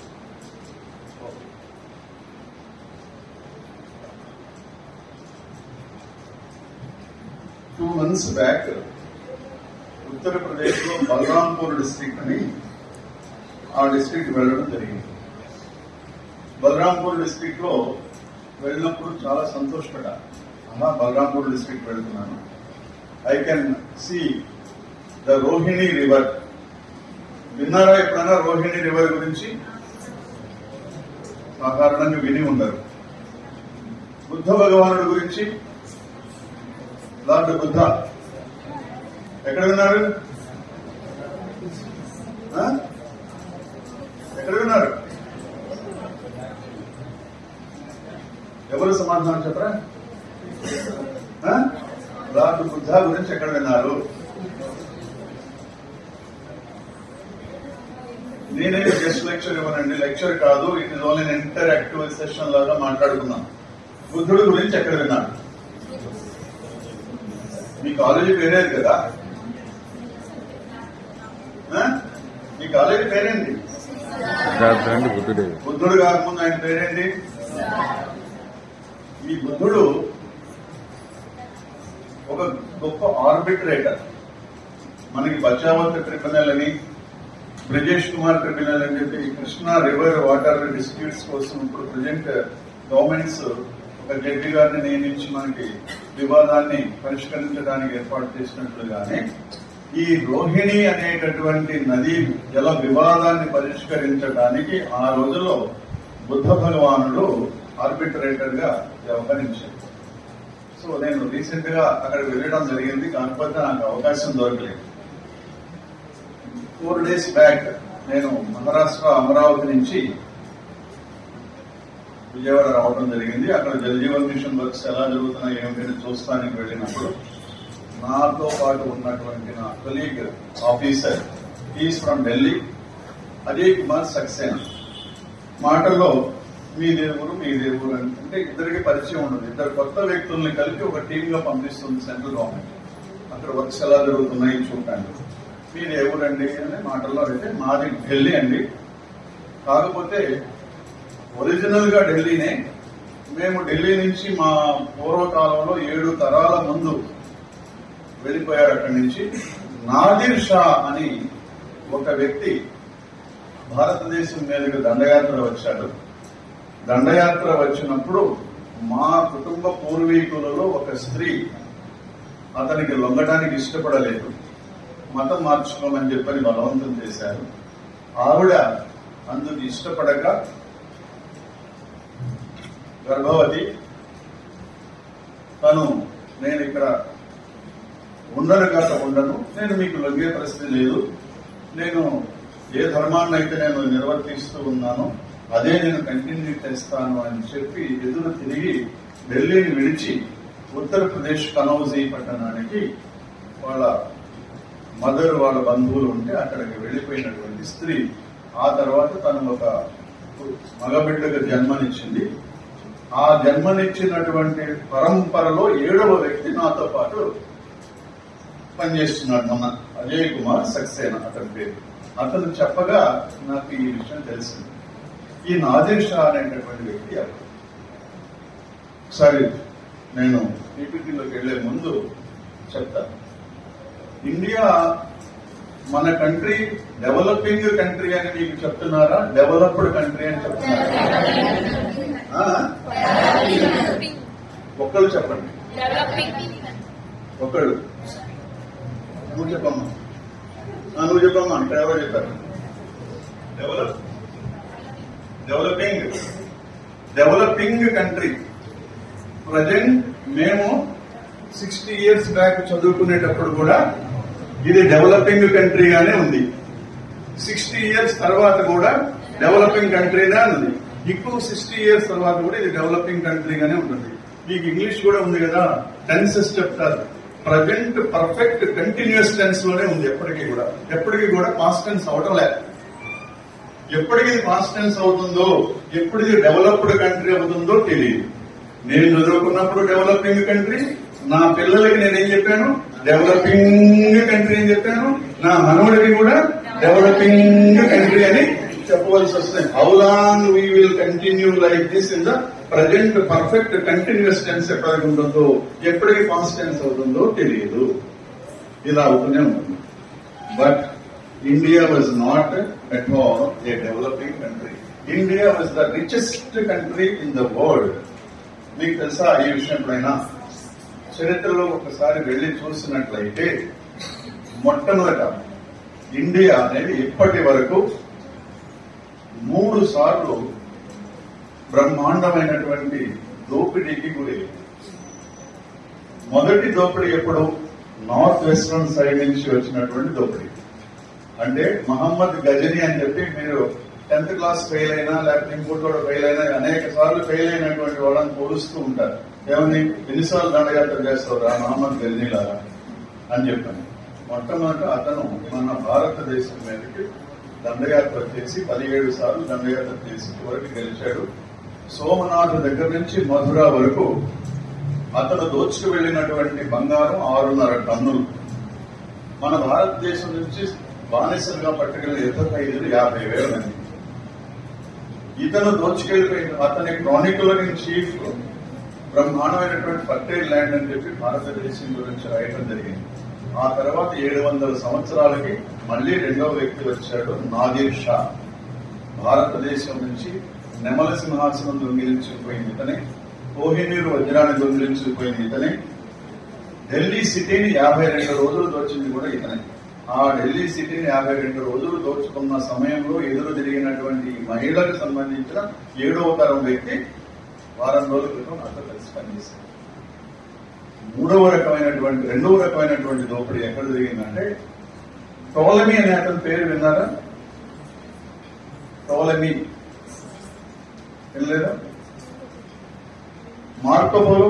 టూ మంత్స్ బ్యాక్ ఉత్తరప్రదేశ్ లో బలరాంపూర్ డిస్ట్రిక్ట్ అని ఆ డిస్ట్రిక్ట్ వెళ్ళడం జరిగింది బలరాంపూర్ డిస్ట్రిక్ట్ లో వెళ్ళినప్పుడు చాలా సంతోషపడ్డా అలా బలరాంపూర్ డిస్ట్రిక్ట్ వెళ్తున్నాను I can see the Rohini river విన్నారా ఎప్పుడైనా రోహిణి రివర్ గురించి సాధారణంగా విని ఉండరు బుద్ధ భగవానుడు గురించి లార్డ్ బుద్ధ ఎక్కడ విన్నారు ఆ? ఎక్కడ విన్నారు ఎవరు సమాధానం చెప్పరా ఆ? లార్డ్ బుద్ధ గురించి ఎక్కడ విన్నారు నేనే గెస్ట్ లెక్చర్ ఇవ్వనండి లెక్చర్ కాదు it is only interactive session లాగా మాట్లాడుకున్నాం బుద్ధుడు గురించి ఎక్కడ విన్నారు మీ కాలేజీ పేరేది కదా ఆ? మీ కాలేజీ పేరేంటి సిద్ధార్థ బుద్ధుడే బుద్ధుడు కాకముందు ఆయన పేరేంటి ఈ బుద్ధుడు ఒక గొప్ప ఆర్బిట్రేటర్ మనకి బచావత్ ట్రిబ్యునల్ అని బ్రిజేష్ కుమార్ ట్రిబ్యునల్ అని చెప్పి కృష్ణా రివర్ వాటర్ డిస్ప్యూట్స్ కోసం ఇప్పుడు ప్రజెంట్ గవర్నమెంట్స్ ఒక జడ్జి గారిని నియమించి మనకి వివాదాన్ని పరిష్కరించడానికి ఏర్పాటు చేసినట్లుగానే ఈ రోహిణి అనేటటువంటి నది జల వివాదాన్ని పరిష్కరించడానికి ఆ రోజుల్లో బుద్ధ భగవానుడు ఆర్బిట్రేటర్ గా వ్యవహరించారు సో నేను రీసెంట్ గా అక్కడ వెళ్ళడం జరిగింది కాకపోతే నాకు అవకాశం దొరకలేదు ఫోర్ డేస్ బ్యాక్ నేను మహారాష్ట్ర అమరావతి నుంచి విజయవాడ రావడం జరిగింది అక్కడ జలజీవన్ మిషన్ వర్క్స్ ఎలా జరుగుతున్నాయి ఏమిటని చూస్తానికి వెళ్ళినప్పుడు నాతో పాటు ఉన్నటువంటి నా colleague officer is from Delhi Ajay Kumar Saxena మాటల్లో మీ దేవుడు మీ దేవుడు అని అంటే ఇద్దరికి పరిచయం ఉండదు ఇద్దరు కొత్త వ్యక్తుల్ని కలిపి ఒక టీమ్ గా పంపిస్తుంది సెంట్రల్ గవర్నమెంట్ అక్కడ వర్క్స్ ఎలా జరుగుతున్నాయి చూడటానికి మీ దేవుడండి అనే మాటల్లో అయితే మాది ఢిల్లీ అండి కాకపోతే ఒరిజినల్ గా ఢిల్లీనే మేము ఢిల్లీ నుంచి మా పూర్వకాలంలో ఏడు తరాల ముందు వెళ్ళిపోయారు అక్కడి నుంచి నాదిర్ షా అని ఒక వ్యక్తి భారతదేశం మీదకి దండయాత్ర వచ్చాడు దండయాత్ర వచ్చినప్పుడు మా కుటుంబ పూర్వీకులలో ఒక స్త్రీ అతనికి లొంగడానికి ఇష్టపడలేదు మతం మార్చుకోమని చెప్పని బలవంతం చేశారు ఆవిడ అందుకు ఇష్టపడక గర్భవతి తను నేను ఇక్కడ ఉండను కాక ఉండను నేను మీకు లొంగే పరిస్థితి లేదు నేను ఏ ధర్మాన్ని అయితే నేను నిర్వర్తిస్తూ ఉన్నానో అదే నేను కంటిన్యూ చేస్తాను అని చెప్పి ఎదురు తిరిగి ఢిల్లీని విడిచి ఉత్తరప్రదేశ్ కనౌజీ పట్టణానికి వాళ్ళ మదర్ వాళ్ళ బంధువులు ఉంటే అక్కడికి వెళ్ళిపోయినటువంటి స్త్రీ ఆ తర్వాత తను ఒక మగబిడ్డకు జన్మనిచ్చింది ఆ జన్మనిచ్చినటువంటి పరంపరలో ఏడవ వ్యక్తి నాతో పాటు పనిచేస్తున్నాడు మొన్న అజయ్ కుమార్ సక్సేనా అతని పేరు అతను చెప్పగా నాకు ఈ విషయం తెలిసింది ఈ నాదిర్ షా అనేటటువంటి వ్యక్తి ఎవరు ఒకసారి నేను పీపీటీలోకి వెళ్లే ముందు చెప్తాను ఇండియా మన కంట్రీ డెవలపింగ్ కంట్రీ అని మీకు చెప్తున్నారా డెవలప్డ్ కంట్రీ అని చెప్తున్నారా ఆ? ఒక్కళ్ళు చెప్పండి ఒక్కళ్ళు నువ్వు చెప్పమ్మా ఆ, నువ్వు చెప్పమ్మా ఇక్కడ ఎవరో చెప్పారు develop developing developing country present మేము సిక్స్టీ ఇయర్స్ బ్యాక్ చదువుకునేటప్పుడు కూడా ఇది డెవలపింగ్ కంట్రీగానే ఉంది సిక్స్టీ ఇయర్స్ తర్వాత కూడా డెవలపింగ్ కంట్రీగా ఉంది ఇప్పుడు సిక్స్టీ ఇయర్స్ తర్వాత కూడా ఇది డెవలపింగ్ కంట్రీగానే ఉంటుంది మీకు ఇంగ్లీష్ కూడా ఉంది కదా టెన్సెస్ చెప్తారు ప్రజెంట్ పర్ఫెక్ట్ కంటిన్యూస్ టెన్స్ లోనే ఉంది ఎప్పటికీ కూడా ఎప్పటికీ కూడా పాస్ట్ టెన్స్ అవడం లేదు ఎప్పటికి పాస్ట్ టెన్స్ అవుతుందో ఎప్పుడు ఇది డెవలప్డ్ కంట్రీ అవుతుందో తెలియదు నేను చదువుకున్నప్పుడు డెవలపింగ్ కంట్రీ నా పిల్లలకి నేనేం చెప్పాను డెవలపింగ్ కంట్రీ అని చెప్పాను నా మనవడికి కూడా డెవలపింగ్ కంట్రీ అని చెప్పవలసి వస్తుంది how long we will continue like this in the present perfect continuous tense ఎప్పటికి ఉంటుందో ఎప్పటికి పాస్ట్ టెన్స్ అవుతుందో తెలియదు ఇలా అవుతూనే ఉంటుంది but India was not at all a developing country India was the richest country in the world మీకు తెలుసా ఈ విషయం ఎప్పుడైనా చరిత్రలో ఒకసారి వెళ్లి చూసినట్లయితే మొట్టమొదట ఇండియా అనేది ఇప్పటి వరకు మూడు సార్లు బ్రహ్మాండమైనటువంటి దోపిడీకి గురి మొదటి దోపిడీ ఎప్పుడు నార్త్ వెస్ట్రన్ సైడ్ నుంచి వచ్చినటువంటి దోపిడీ అంటే మహమ్మద్ గజని అని చెప్పి మీరు టెన్త్ క్లాస్ ఫెయిల్ అయినా లేకపోతే ఇంకోటి కూడా ఫెయిల్ అయినా అనేక సార్లు ఫెయిల్ అయినటువంటి వాళ్ళని పోలుస్తూ ఉంటారు ఏమని ఎన్నిసార్లు దండయాత్ర చేస్తారా మహమ్మద్ గజని లాగా అని చెప్పాను మొట్టమొదట అతను మన భారతదేశం మీదకి దండయాత్ర చేసి పదిహేడు సార్లు దండయాత్ర చేసి వరకు గెలిచాడు సోమనాథ్ దగ్గర నుంచి మధుర వరకు అతను దోచుకు వెళ్ళినటువంటి బంగారం ఆరున్నర టన్నులు మన భారతదేశం నుంచి బానిసలుగా పట్టుకెళ్లిన యుద్ధ ఖైదీలు యాభై వేల మంది ఇతను దోచుకెళ్లిపోయిన అతని క్రానికులర్ ఇన్ చీఫ్ బ్రహ్మాండమైనటువంటి ఫర్టైల్ ల్యాండ్ అని చెప్పి భారతదేశం గురించి రాయటం జరిగింది ఆ తర్వాత ఏడు వందల సంవత్సరాలకి మళ్ళీ రెండవ వ్యక్తి వచ్చాడు నాదిర్ షా భారతదేశం నుంచి నెమల సింహాసనం దొంగిలించుకుపోయింది ఇతనే కోహినీరు వజ్రాన్ని దొంగిలించుకుపోయింది ఇతనే ఢిల్లీ సిటీని యాభై రెండు రోజులు దోచింది కూడా ఇతనే ఆ ఢిల్లీ సిటీని యాభై రెండు రోజులు దోచుకున్న సమయంలో ఎదురు తిరిగినటువంటి ఈ మహిళలకు సంబంధించిన ఏడవ తరం వ్యక్తి వారం రోజుల క్రితం నాతో కలిసి పనిచేశారు మూడవ రకమైనటువంటి రెండవ రకమైనటువంటి దోపిడీ ఎక్కడ జరిగిందంటే టోలమీ అనే అతని పేరు విన్నారా టోలమీ వినలేదా మార్కోపోలో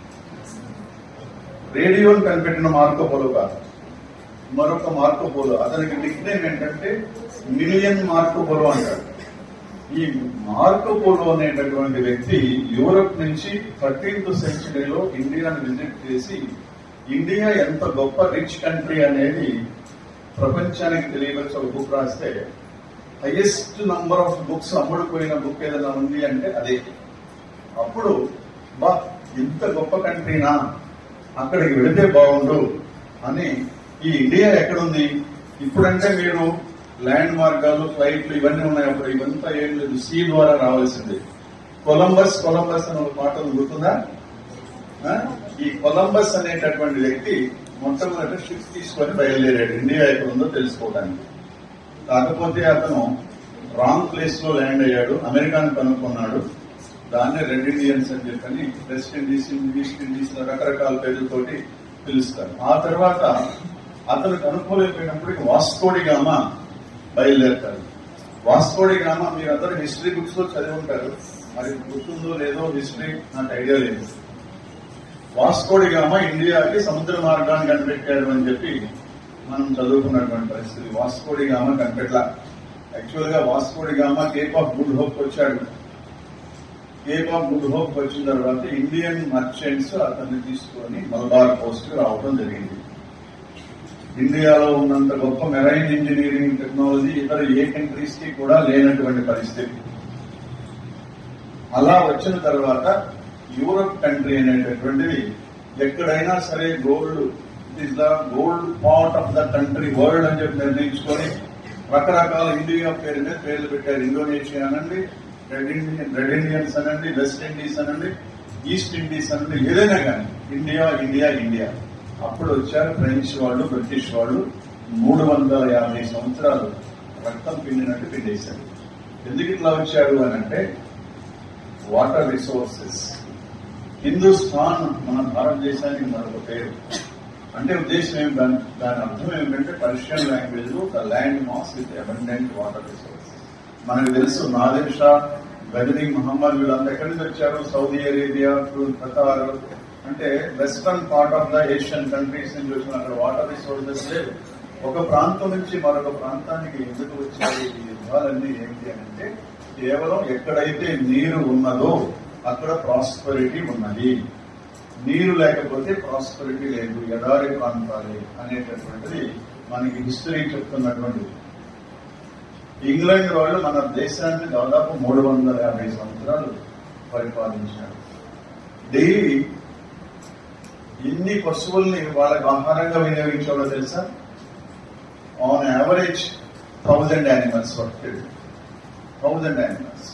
రేడియోని కనిపెట్టిన మార్కోపోలో కాదు మరొక మార్కోపోలో అతనికి నిక్ నేమ్ ఏంటంటే మిలియన్ మార్కోపోలో అంటాడు ఈ మార్కోపోలో అనేటటువంటి వ్యక్తి యూరప్ నుంచి థర్టీన్త్ సెంచరీలో ఇండియాను విజిట్ చేసి ఇండియా ఎంత గొప్ప రిచ్ కంట్రీ అనేది ప్రపంచానికి తెలియవలసి ఒక బుక్ రాస్తే హైయెస్ట్ నంబర్ ఆఫ్ బుక్స్ అమ్ముడుపోయిన బుక్ ఏదైనా ఉంది అంటే అదే అప్పుడు బా ఇంత గొప్ప కంట్రీనా అక్కడికి వెళితే బాగుండు అని ఈ ఇండియా ఎక్కడుంది ఇప్పుడంటే మీరు ల్యాండ్ మార్గాలు ఫ్లైట్లు ఇవన్నీ ఉన్నాయి అప్పుడు ఇవంతా ఏం లేదు సీ ద్వారా రావాల్సింది కొలంబస్ కొలంబస్ అని ఒక పాట ఉంది, గుర్తుందా ఆ? ఈ కొలంబస్ అనేటటువంటి వ్యక్తి మొట్టమొదటి షిప్ తీసుకొని బయలుదేరాడు ఇండియా ఎక్కడ ఉందో తెలుసుకోవడానికి కాకపోతే అతను రాంగ్ ప్లేస్ లో ల్యాండ్ అయ్యాడు అమెరికాను కనుక్కున్నాడు దాన్ని రెడ్ ఇండియన్స్ అని చెప్పని వెస్ట్ ఇండీస్ ఈస్ట్ ఇండీస్ రకరకాల పేర్లతోటి పిలుస్తారు ఆ తర్వాత అతను కనుక్కోలేకపోయినప్పటికీ వాస్కోడి గామ బయలుదేరతారు వాస్కోడి గామ మీరందరూ హిస్టరీ బుక్స్ లో చదివి ఉంటారు మరి గుర్తుందో లేదో హిస్టరీ నాకు ఐడియా లేదు వాస్కోడి గామ ఇండియాకి సముద్ర మార్గాన్ని కనిపెట్టాడు అని చెప్పి మనం చదువుకున్నటువంటి పరిస్థితి వాస్కోడి గామ కనిపెట్ల యాక్చువల్ గా Vasco da Gama Cape of Good Hope వచ్చాడు కేప్ ఆఫ్ గుడ్ హోప్ వచ్చిన తర్వాత ఇండియన్ మర్చెంట్స్ అతన్ని తీసుకొని మలబార్ పోస్ట్ రావడం జరిగింది ఇండియాలో ఉన్నంత గొప్ప మెరైన్ ఇంజనీరింగ్ టెక్నాలజీ ఇతర ఏ కంట్రీస్ కి కూడా లేనటువంటి పరిస్థితి అలా వచ్చిన తర్వాత యూరప్ కంట్రీ అనేటటువంటిది ఎక్కడైనా సరే gold it is the gold part of the country world అని చెప్పి నిర్ణయించుకొని రకరకాల ఇండియా పేరు మీద పేర్లు పెట్టారు ఇండోనేషియా అనండి రెడ్ ఇండియన్ రెడ్ ఇండియన్స్ అనండి వెస్ట్ ఇండీస్ అనండి ఈస్ట్ ఇండీస్ అనండి ఏదైనా కానీ ఇండియా ఇండియా ఇండియా అప్పుడు వచ్చారు ఫ్రెంచ్ వాళ్ళు బ్రిటిష్ వాళ్ళు మూడు వందల యాభై సంవత్సరాలు రక్తం పిండినట్టు పిండేశారు ఎందుకు ఇట్లా వచ్చారు అని అంటే వాటర్ రిసోర్సెస్ హిందుస్థాన్ మన భారతదేశానికి మరొక పేరు అంటే ఉద్దేశం ఏమి దాని దాని అర్థం ఏమిటంటే పర్షియన్ లాంగ్వేజ్ లో the land mass with abundant water resources మనకు తెలుసు నాదిర్ షా గజనీ మహమ్మద్ వీళ్ళంతా ఎక్కడి నుంచి వచ్చారు సౌదీ అరేబియా ఖతార్ అంటే western part of the Asian countries నుంచి వచ్చిన అక్కడ వాటర్ రిసోర్సెస్ లేవు ఒక ప్రాంతం నుంచి మరొక ప్రాంతానికి ఎందుకు వచ్చాయి ఈ యుద్ధాలన్నీ ఏంటి అని అంటే కేవలం ఎక్కడైతే నీరు ఉన్నదో అక్కడ ప్రాస్పరిటీ ఉన్నది నీరు లేకపోతే ప్రాస్పరిటీ లేదు ఎడారి ప్రాంతాలే అనేటటువంటిది మనకి హిస్టరీ చెప్తున్నటువంటిది ఇంగ్లాండ్ వాళ్ళు మన దేశాన్ని దాదాపు మూడు వందల యాభై సంవత్సరాలు పరిపాలించారు డైలీ ఎన్ని పశువుల్ని వాళ్ళకి ఆహారంగా వినియోగించాలో తెలుసా on average thousand animals diverted thousand animals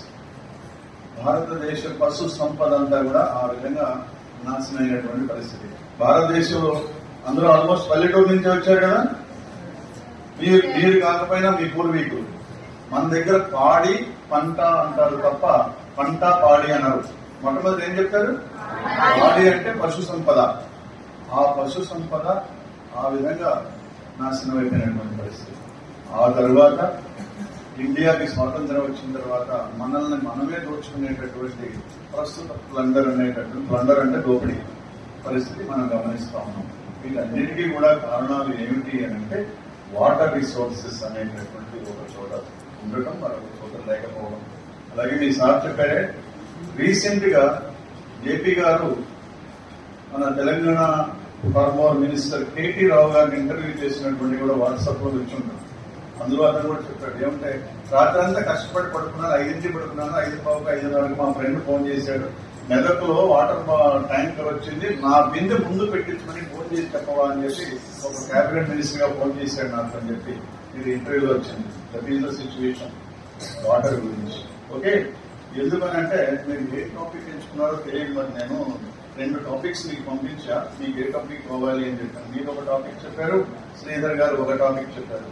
భారతదేశ పశు సంపద అంతా కూడా ఆ విధంగా నాశనమైనటువంటి పరిస్థితి భారతదేశంలో అందరూ ఆల్మోస్ట్ పల్లెటూరు నుంచి వచ్చారు కదా మీరు మీరు కాకపోయినా మీ పూర్వీకులు మన దగ్గర పాడి పంట అంటారు తప్ప పంట పాడి అన్నారు మొట్టమొదటి ఏం చెప్తారు పాడి అంటే పశు సంపద ఆ పశు సంపద ఆ విధంగా నాశనం అయిపోయినటువంటి పరిస్థితి ఆ తర్వాత ఇండియాకి స్వాతంత్రం వచ్చిన తర్వాత మనల్ని మనమే దోచుకునేటటువంటి ప్రస్తుత ప్లండర్ అనేటటువంటి ప్లండర్ అంటే దోపిడీ పరిస్థితి మనం గమనిస్తా ఉన్నాం వీటన్నిటికీ కూడా కారణాలు ఏమిటి అని అంటే వాటర్ రిసోర్సెస్ అనేటటువంటి ఒక చోట ఉండటం మరొక చోట లేకపోవడం అలాగే మీ సార్ చెప్పారే రీసెంట్ గా జేపీ గారు మన Telangana former minister KT Rao గారిని ఇంటర్వ్యూ చేసినటువంటి కూడా వాట్సాప్ లో వచ్చుంటాం అందులో అతను కూడా చెప్పాడు ఏమంటే రాత్రంతా కష్టపడి పడుకున్నాను ఐదింటి పడుకున్నాను ఐదు పావుకు ఐదున్నరకు మా ఫ్రెండ్ ఫోన్ చేశాడు మెదక్లో వాటర్ ట్యాంకర్ వచ్చింది నా బిందె ముందు పెట్టించమని ఫోన్ చేసి చెప్పవా అని చెప్పి ఒక కేబినెట్ మినిస్టర్ గా ఫోన్ చేశాడు నాకు అని చెప్పి ఇది ఇంటర్వ్యూలో వచ్చింది that is the situation water గురించి ఓకే ఎందుకనంటే మీరు ఏ టాపిక్ ఎంచుకున్నారో తెలియదు మరి నేను రెండు టాపిక్స్ మీకు పంపించా మీకు ఏ టాపిక్ కావాలి అని చెప్పాను మీరు ఒక టాపిక్ చెప్పారు శ్రీధర్ గారు ఒక టాపిక్ చెప్పారు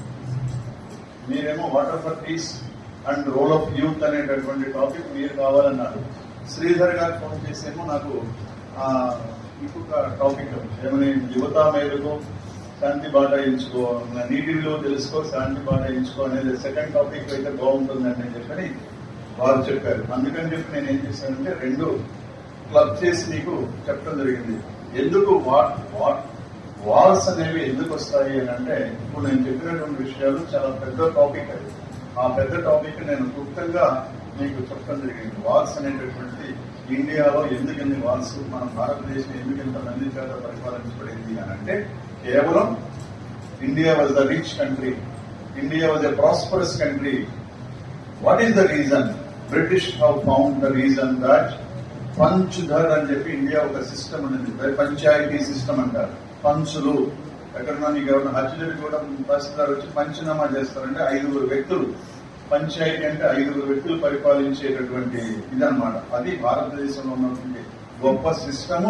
మీరేమో water for peace and role of youth అనేటటువంటి టాపిక్ మీరు కావాలన్నారు శ్రీధర్ గారు ఫోన్ చేసేమో నాకు ఆ, ఇంకొక టాపిక్ ఏమని యువత మేలుకు శాంతి బాట ఎంచుకో నీటి విలువ తెలుసుకో శాంతి బాట ఎంచుకో అనేది సెకండ్ టాపిక్ అయితే బాగుంటుందని నేను చెప్పని వారు చెప్పారు అందుకని చెప్పి నేను ఏం చేశానంటే రెండు క్లబ్ చేసి నీకు చెప్పడం జరిగింది ఎందుకు వాట్ వాట్ వార్స్ అనేవి ఎందుకు వస్తాయి అని అంటే ఇప్పుడు నేను చెప్పినటువంటి విషయాలు చాలా పెద్ద టాపిక్ అది ఆ పెద్ద టాపిక్ నేను క్లుప్తంగా మీకు చెప్పడం జరిగింది వార్స్ అనేటటువంటిది ఇండియాలో ఎందుకు ఎన్ని వార్స్ మన భారతదేశం ఎందుకు ఇంత మంది చేత పరిపాలించబడింది అని అంటే కేవలం India was the rich country India was a prosperous country what is the reason British have found the reason that పంచుధర్ అని చెప్పి ఇండియా ఒక సిస్టమ్ అనేది పంచాయతీ సిస్టమ్ అంటారు పంచులు ఎక్కడన్నా నీకు ఎవరైనా హత్య జరిగి కూడా తహసీల్దార్ వచ్చి పంచనామా చేస్తారంటే ఐదుగురు వ్యక్తులు పంచాయతీ అంటే ఐదుగురు వ్యక్తులు పరిపాలించేటటువంటి ఇదన్నమాట అది భారతదేశంలో ఉన్నటువంటి గొప్ప system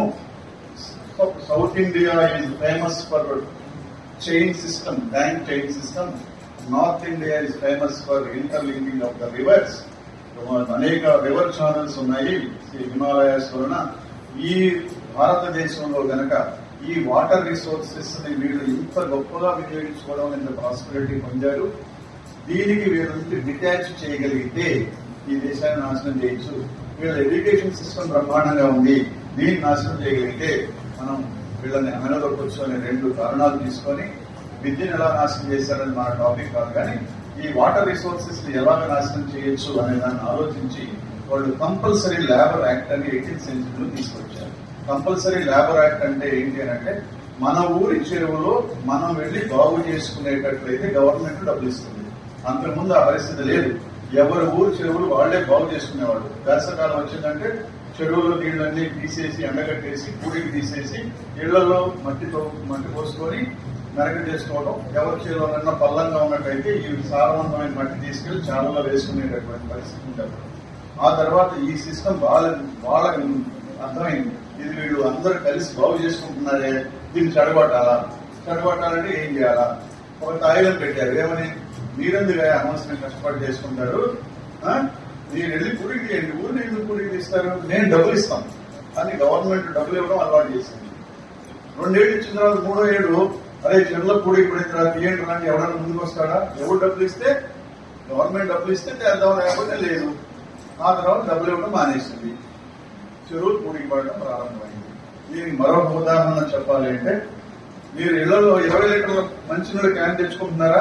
south India is famous for chain system bank chain system north India is famous for interlinking of the rivers అనేక రివర్ ఛానల్స్ ఉన్నాయి ఈ హిమాలయాస్ వలన ఈ భారతదేశంలో గనక ఈ వాటర్ రిసోర్సెస్ ని వీళ్ళు ఇంత గొప్పగా వినియోగించుకోవడం ఇంత ప్రాస్పరిటీ పొందారు దీనికి వీళ్ళ నుంచి డిటాచ్ చేయగలిగితే ఈ దేశాన్ని నాశనం చేయొచ్చు వీళ్ళ ఎడ్యుకేషన్ సిస్టమ్ బ్రహ్మాండంగా ఉంది దీన్ని నాశనం చేయగలిగితే మనం వీళ్ళని అనగదొక్కచ్చు అనే రెండు కారణాలు తీసుకొని విద్యను ఎలా నాశనం చేశారని మన టాపిక్ కాదు కానీ ఈ వాటర్ రిసోర్సెస్ ని ఎలాగ నాశనం చేయొచ్చు అనే దాన్ని ఆలోచించి వాళ్ళు కంపల్సరీ లేబర్ యాక్ట్ అని ఎయిటీన్త్ సెంచరీలో తీసుకొచ్చారు కంపల్సరీ లేబర్ యాక్ట్ అంటే ఏంటి అని అంటే మన ఊరి చెరువులో మనం వెళ్లి బాగు చేసుకునేటట్లయితే గవర్నమెంట్ డబ్బులు ఇస్తుంది అంతకుముందు ఆ పరిస్థితి లేదు ఎవరి ఊరు చెరువులు వాళ్లే బాగు చేసుకునేవాళ్ళు వేసవకాలం వచ్చిందంటే చెరువులో నీళ్ళన్నీ తీసేసి ఎండగట్టేసి కూడికి తీసేసి ఇళ్లలో మట్టితో మట్టి పోసుకొని మెరక చేసుకోవడం ఎవరి చేలోనన్నా పల్లంగా ఉన్నట్టయితే ఈ సారవంతమైన మట్టి తీసుకెళ్లి చాలలో వేసుకునేటటువంటి పరిస్థితి ఉండదు ఆ తర్వాత ఈ సిస్టమ్ వాళ్ళ వాళ్ళకి అర్థమైంది ఇది వీళ్ళు అందరూ కలిసి బాగు చేసుకుంటున్నారే దీన్ని చెడగొట్టాలా చెడగొట్టాలంటే ఏం చేయాలా ఒక తాయిలం పెట్టారు ఏమని మీరెందుకు అనవసరం కష్టపడి చేసుకుంటారు ఆ? మీరు వెళ్ళి పూరికి తీయండి ఊరిని ఎందుకు పూరికి తీస్తారు నేను డబ్బులు ఇస్తాను అని గవర్నమెంట్ డబ్బులు ఇవ్వడం అలవాటు చేసింది రెండేళ్ళు ఇచ్చిన తర్వాత మూడో ఏడు అరే చెరువులో పూడికి పడిన తర్వాత తీయండి రాని ఎవరైనా ముందుకు వస్తాడా ఎవరు డబ్బులు ఇస్తే గవర్నమెంట్ డబ్బులు ఇస్తే చేద్దాం లేకపోతే లేదు ఆ తర్వాత డబ్బులు ఇవ్వడం మానేసింది చెరువులు పూడికి పడడం ప్రారంభమైంది దీనికి మరొక ఉదాహరణ చెప్పాలి అంటే మీరు ఇళ్లలో ఇరవై లీటర్ల మంచినీళ్ళ క్యాన్ తెచ్చుకుంటున్నారా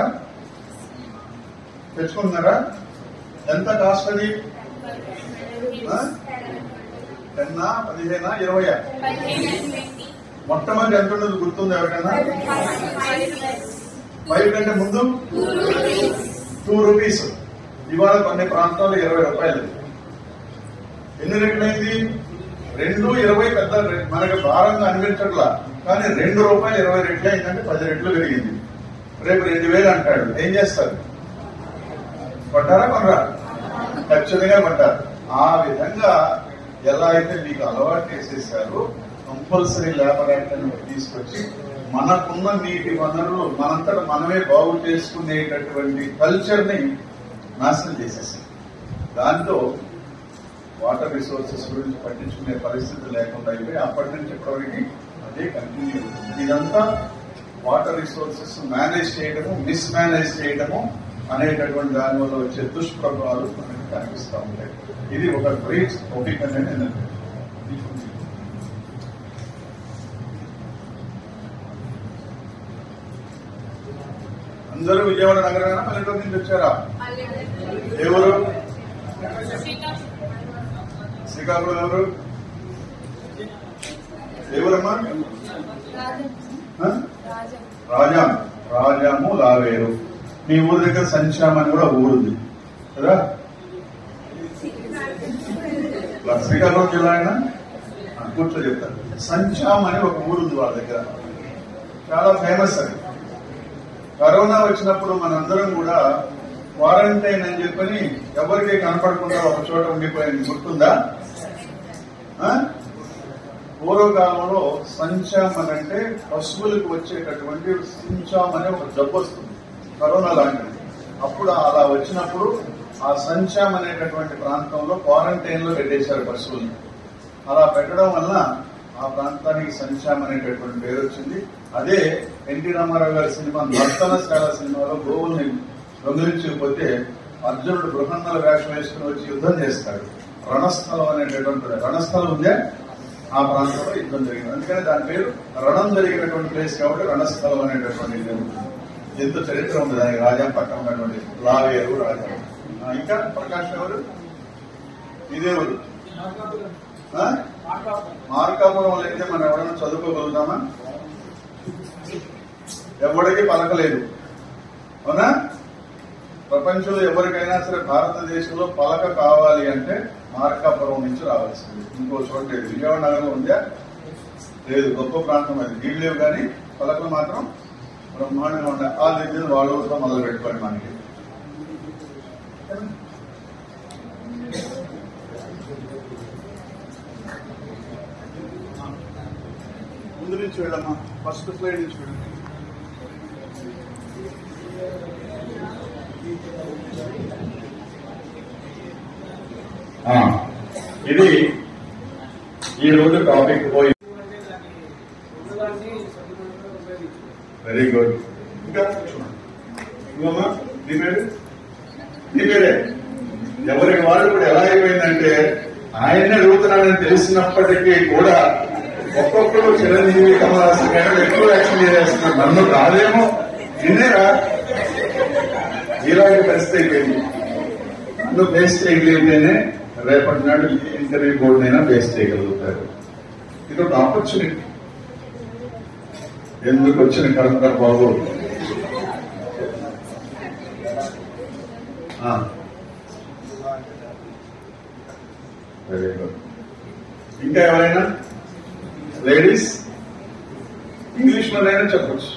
తెచ్చుకుంటున్నారా ఎంత కాస్ట్ అది ఆ? టెన్నా పదిహేనా ఇరవయా మొట్టమొదటి ఎంత ఉండదు గుర్తుంది ఎవరికైనా ఫైవ్ కంటే ముందు టూ రూపీస్ ఇవాళ కొన్ని ప్రాంతాల్లో ఇరవై రూపాయలు ఎన్ని రెట్లయింది రెండు ఇరవై పెద్ద రె- మనకి భారంగా అనిపించట్లా కానీ రెండు రూపాయలు ఇరవై రెట్లు అయిందంటే పది రెట్లు పెరిగింది రేపు రెండు వేలు అంటాడు ఏం చేస్తారు కొంటారా కొనరా ఖచ్చితంగా కొంటారు ఆ విధంగా ఎలా అయితే మీకు అలవాటు చేసేసారో కంపల్సరీ లేబర్ యాక్ట్ అని ఒకటి తీసుకొచ్చి మనకున్న నీటి వనరులు మనంతట మనమే బాగు చేసుకునేటటువంటి కల్చర్ ని నాశనం చేసేసాం దాంతో వాటర్ రిసోర్సెస్ గురించి పట్టించుకునే పరిస్థితి లేకుండా అయిపోయి అప్పటి నుంచి ఇప్పటివరకు అదే కంటిన్యూ అవుతుంది ఇదంతా వాటర్ రిసోర్సెస్ మేనేజ్ చేయడము మిస్మేనేజ్ చేయడము అనేటటువంటి దాని వల్ల వచ్చే దుష్ప్రభావాలు మనకి కనిపిస్తూ ఉంటాయి ఇది ఒక బ్రీఫ్ ఒపీనియన్ అని నేను అందరూ విజయవాడ నగరాన పల్లెటూరు నుంచి వచ్చారా ఎవరు శ్రీకాకుళం ఎవరు ఎవరమ్మా ఆ? రాజాం రాజాము లావేరు మీ ఊరి దగ్గర సంచాం అని కూడా ఊరుంది కదా శ్రీకాకుళం జిల్లా అయినా ఆ, కూర్చో చెప్తాను సంచాం అని ఒక ఊరుంది వాళ్ళ దగ్గర చాలా ఫేమస్ అది కరోనా వచ్చినప్పుడు మనందరం కూడా క్వారంటైన్ అని చెప్పని ఎవరికి కనపడకుండా ఒక చోట ఉండిపోయింది గుర్తుందా ఆ? పూర్వకాలంలో సంచాం అని అంటే పశువులకు వచ్చేటటువంటి సంచాం అనే ఒక జబ్బు వస్తుంది కరోనా లాంటిది అప్పుడు అలా వచ్చినప్పుడు ఆ సంచాం అనేటటువంటి ప్రాంతంలో క్వారంటైన్ లో పెట్టేశారు పశువుల్ని అలా పెట్టడం వల్ల ఆ ప్రాంతానికి సంచాం అనేటటువంటి పేరు వచ్చింది అదే ఎన్టీ రామారావు గారి సినిమా నర్తనశాల సినిమాలో గోవుల్ని దొంగిలించకపోతే అర్జునుడు బృహన్నల వేషం వేసుకుని వచ్చి యుద్ధం చేస్తాడు రణస్థలం అనేటటువంటి రణస్థలం ఉందే ఆ ప్రాంతంలో యుద్ధం జరిగింది అందుకని దాని పేరు రణం జరిగినటువంటి ప్లేస్ కాబట్టి రణస్థలం అనేటటువంటి ఇది ఉంటుంది. ఎంతో చరిత్ర ఉంది దానికి రాజా పక్కన ఉన్నటువంటి లావేరు రాజా ఆ, ఇంకా ప్రకాష్ ఎవరు ఇదేవరు ఆ? మార్కాపురం అయితే మనం ఎవరైనా చదువుకోగలుగుతామా ఎవరికి పలకలేదు అవునా ప్రపంచంలో ఎవరికైనా సరే భారతదేశంలో పలక కావాలి అంటే మార్కాపురం నుంచి రావాల్సింది ఇంకో చోట లేదు విజయవాడ నగరం ఉందా లేదు గొప్ప ప్రాంతం అది నీళ్ళు లేవు కానీ పలకలు మాత్రం బ్రహ్మాండంగా ఉంటాయి ఆ దగ్గర వాళ్ళ ఊరితో మొదలు పెట్టుకోండి మనకి ముందు నుంచి వెళ్ళమ్మా ఫస్ట్ ఫ్లైట్ నుంచి వెళ్ళమ్మా ఆ, ఇది ఈ రోజు టాపిక్ పోయి వెరీ గుడ్ ఇంకా ఇంకమ్మా నీ పేరు నీ పేరే ఎవరికి వాళ్ళు కూడా ఎలా అయిపోయిందంటే ఆయన్నే అడుగుతున్నాడని తెలిసినప్పటికీ కూడా ఒక్కొక్కరు చిరంజీవి కమలాసన్ గారు ఎక్కువ యాక్షన్ చేస్తున్నారు నన్ను కాదేమో నిన్నేరా ఇలాంటి పరిస్థితి అయిపోయింది నన్ను ఫేస్ చేయగలిగితేనే రేపటి నాడు ఇంటర్వ్యూ బోర్డు అయినా ఫేస్ చేయగలుగుతారు ఇది ఒక ఆపర్చునిటీ ఎందుకు వచ్చిన కర్మ బాబు వెరీ గుడ్ ఇంకా ఎవరైనా లేడీస్ ఇంగ్లీష్ లోనైనా చెప్పచ్చు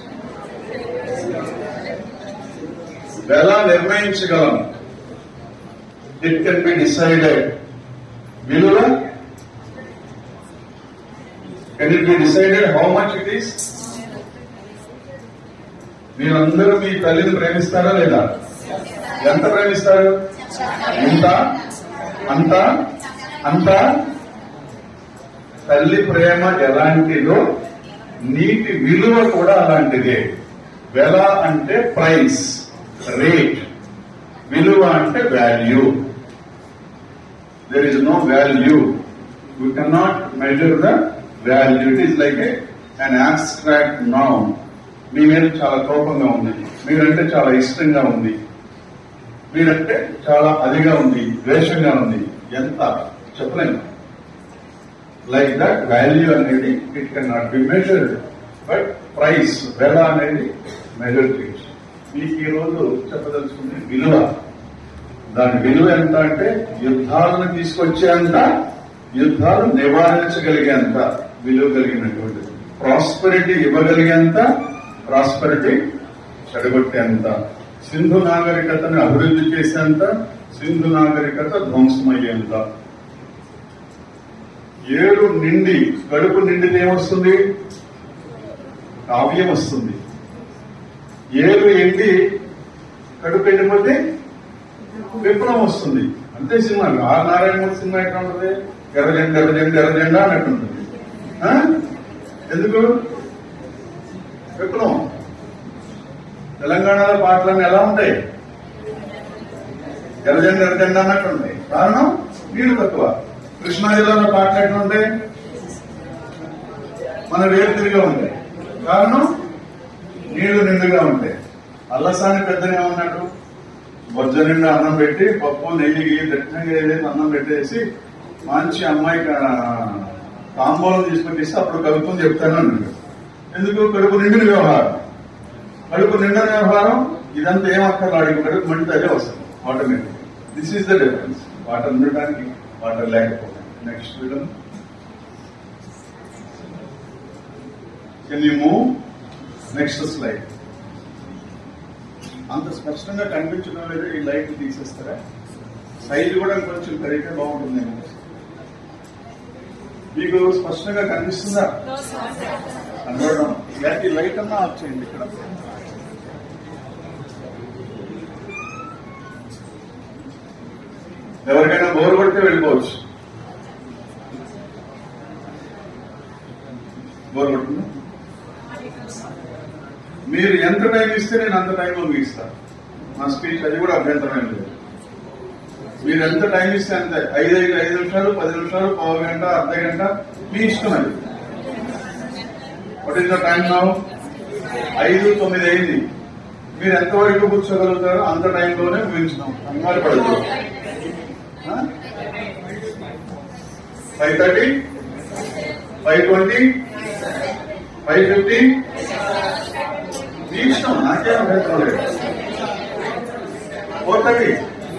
ఎలా నిర్ణయించగలం ఇట్ కెన్ బి డిసైడెడ్ విలువ can it be decided how much it is మీరందరూ మీ తల్లిని ప్రేమిస్తారా లేదా ఎంత ప్రేమిస్తారు ఇంత అంత అంత తల్లి ప్రేమ ఎలాంటిదో నీటి విలువ కూడా అలాంటిదే వెల అంటే ప్రైస్ రేట్ విలువ అంటే value there is no value you cannot measure the value it is like an abstract noun మీ మీద చాలా కోపంగా ఉంది మీరంటే చాలా ఇష్టంగా ఉంది మీరంటే చాలా అదిగా ఉంది ద్వేషంగా ఉంది ఎంత చెప్పలేము లైక్ దట్ వాల్యూ అనేది it can not be measured but price వెల అనేది మెజర్ చేయొచ్చు మీకు ఈ రోజు చెప్పదలుచుకుంది విలువ దాని విలువ ఎంత అంటే యుద్ధాలను తీసుకొచ్చేంత యుద్ధాలు నివారించగలిగేంత విలువ కలిగినటువంటిది ప్రాస్పరిటీ ఇవ్వగలిగేంత ప్రాస్పరిటీ చెడగొట్టేంత సింధు నాగరికతను అభివృద్ధి చేసేంత సింధు నాగరికత ధ్వంసమయ్యేంత ఏడు నిండి కడుపు నిండితే ఏమొస్తుంది కావ్యం వస్తుంది ఏడు ఎండి కడుపు ఎండిపోతే విప్లవం వస్తుంది అంతే సినిమా ఆర్ నారాయణమూర్తి సినిమా ఎట్లా ఉంటుంది ఎర్రజెండ ఎర్రజెండ ఎర్రజెండ అన్నట్టు ఉంటుంది ఆ? ఎందుకు విప్లవం తెలంగాణలో పాటలన్నీ ఎలా ఉంటాయి ఎర్రజెండ ఎర్రజెండ అన్నట్టు ఉంటాయి కారణం నీళ్లు తక్కువ కృష్ణా జిల్లాలో పాటలు ఎట్లా ఉంటాయి మన వేరుతిరిగా ఉంటాయి కారణం నీళ్లు నిండుగా ఉంటాయి అల్లసాని పెద్దనే ఉన్నాడు బొజ్జ నిండా అన్నం పెట్టి పప్పు నెయ్యి గియ్యి దక్షిణంగా ఏదైతే అన్నం పెట్టేసి మంచి అమ్మాయి తాంబూలం తీసుకొని ఇస్తే అప్పుడు కలుపుకొని చెప్తాను అన్నాడు ఎందుకు కడుపు నిండిన వ్యవహారం కడుపు నిండిన వ్యవహారం ఇదంతా ఏం అక్కర్లాడు కడుపు మండితే అదే వస్తుంది automatic this is the difference water ఉండటానికి వాటర్ లేకపోతే next video can you move next slide అంత స్పష్టంగా కనిపించడం లేదు ఈ లైట్ తీసేస్తారా సైజ్ కూడా కొంచెం పెరిగితే బాగుంటుందేమో మీకు స్పష్టంగా కనిపిస్తుందా కనబడడం ఇలాంటి లైట్ అన్నా ఆఫ్ చేయండి ఇక్కడ ఎవరికైనా బోర్ కొడితే వెళ్ళిపోవచ్చు బోర్ కొడుతుందా మీరు ఎంత టైం ఇస్తే నేను అంత టైంలో ముగిస్తాను నా స్పీచ్ అది కూడా అభ్యంతరం లేదు మీరు ఎంత టైం ఇస్తే అంతే ఐదు ఐదు ఐదు నిమిషాలు పది నిమిషాలు పావు గంట అర్ధ గంట మీ ఇష్టం అది what is the time now ఐదు తొమ్మిది అయింది మీరు ఎంతవరకు కూర్చోగలుగుతారో అంత టైంలోనే ముగించున్నాం అనివార్య పడదు five thirty five twenty five fifty మీ ఇష్టం నాకేం అభ్యంతరం లేదు ఫోర్ థర్టీ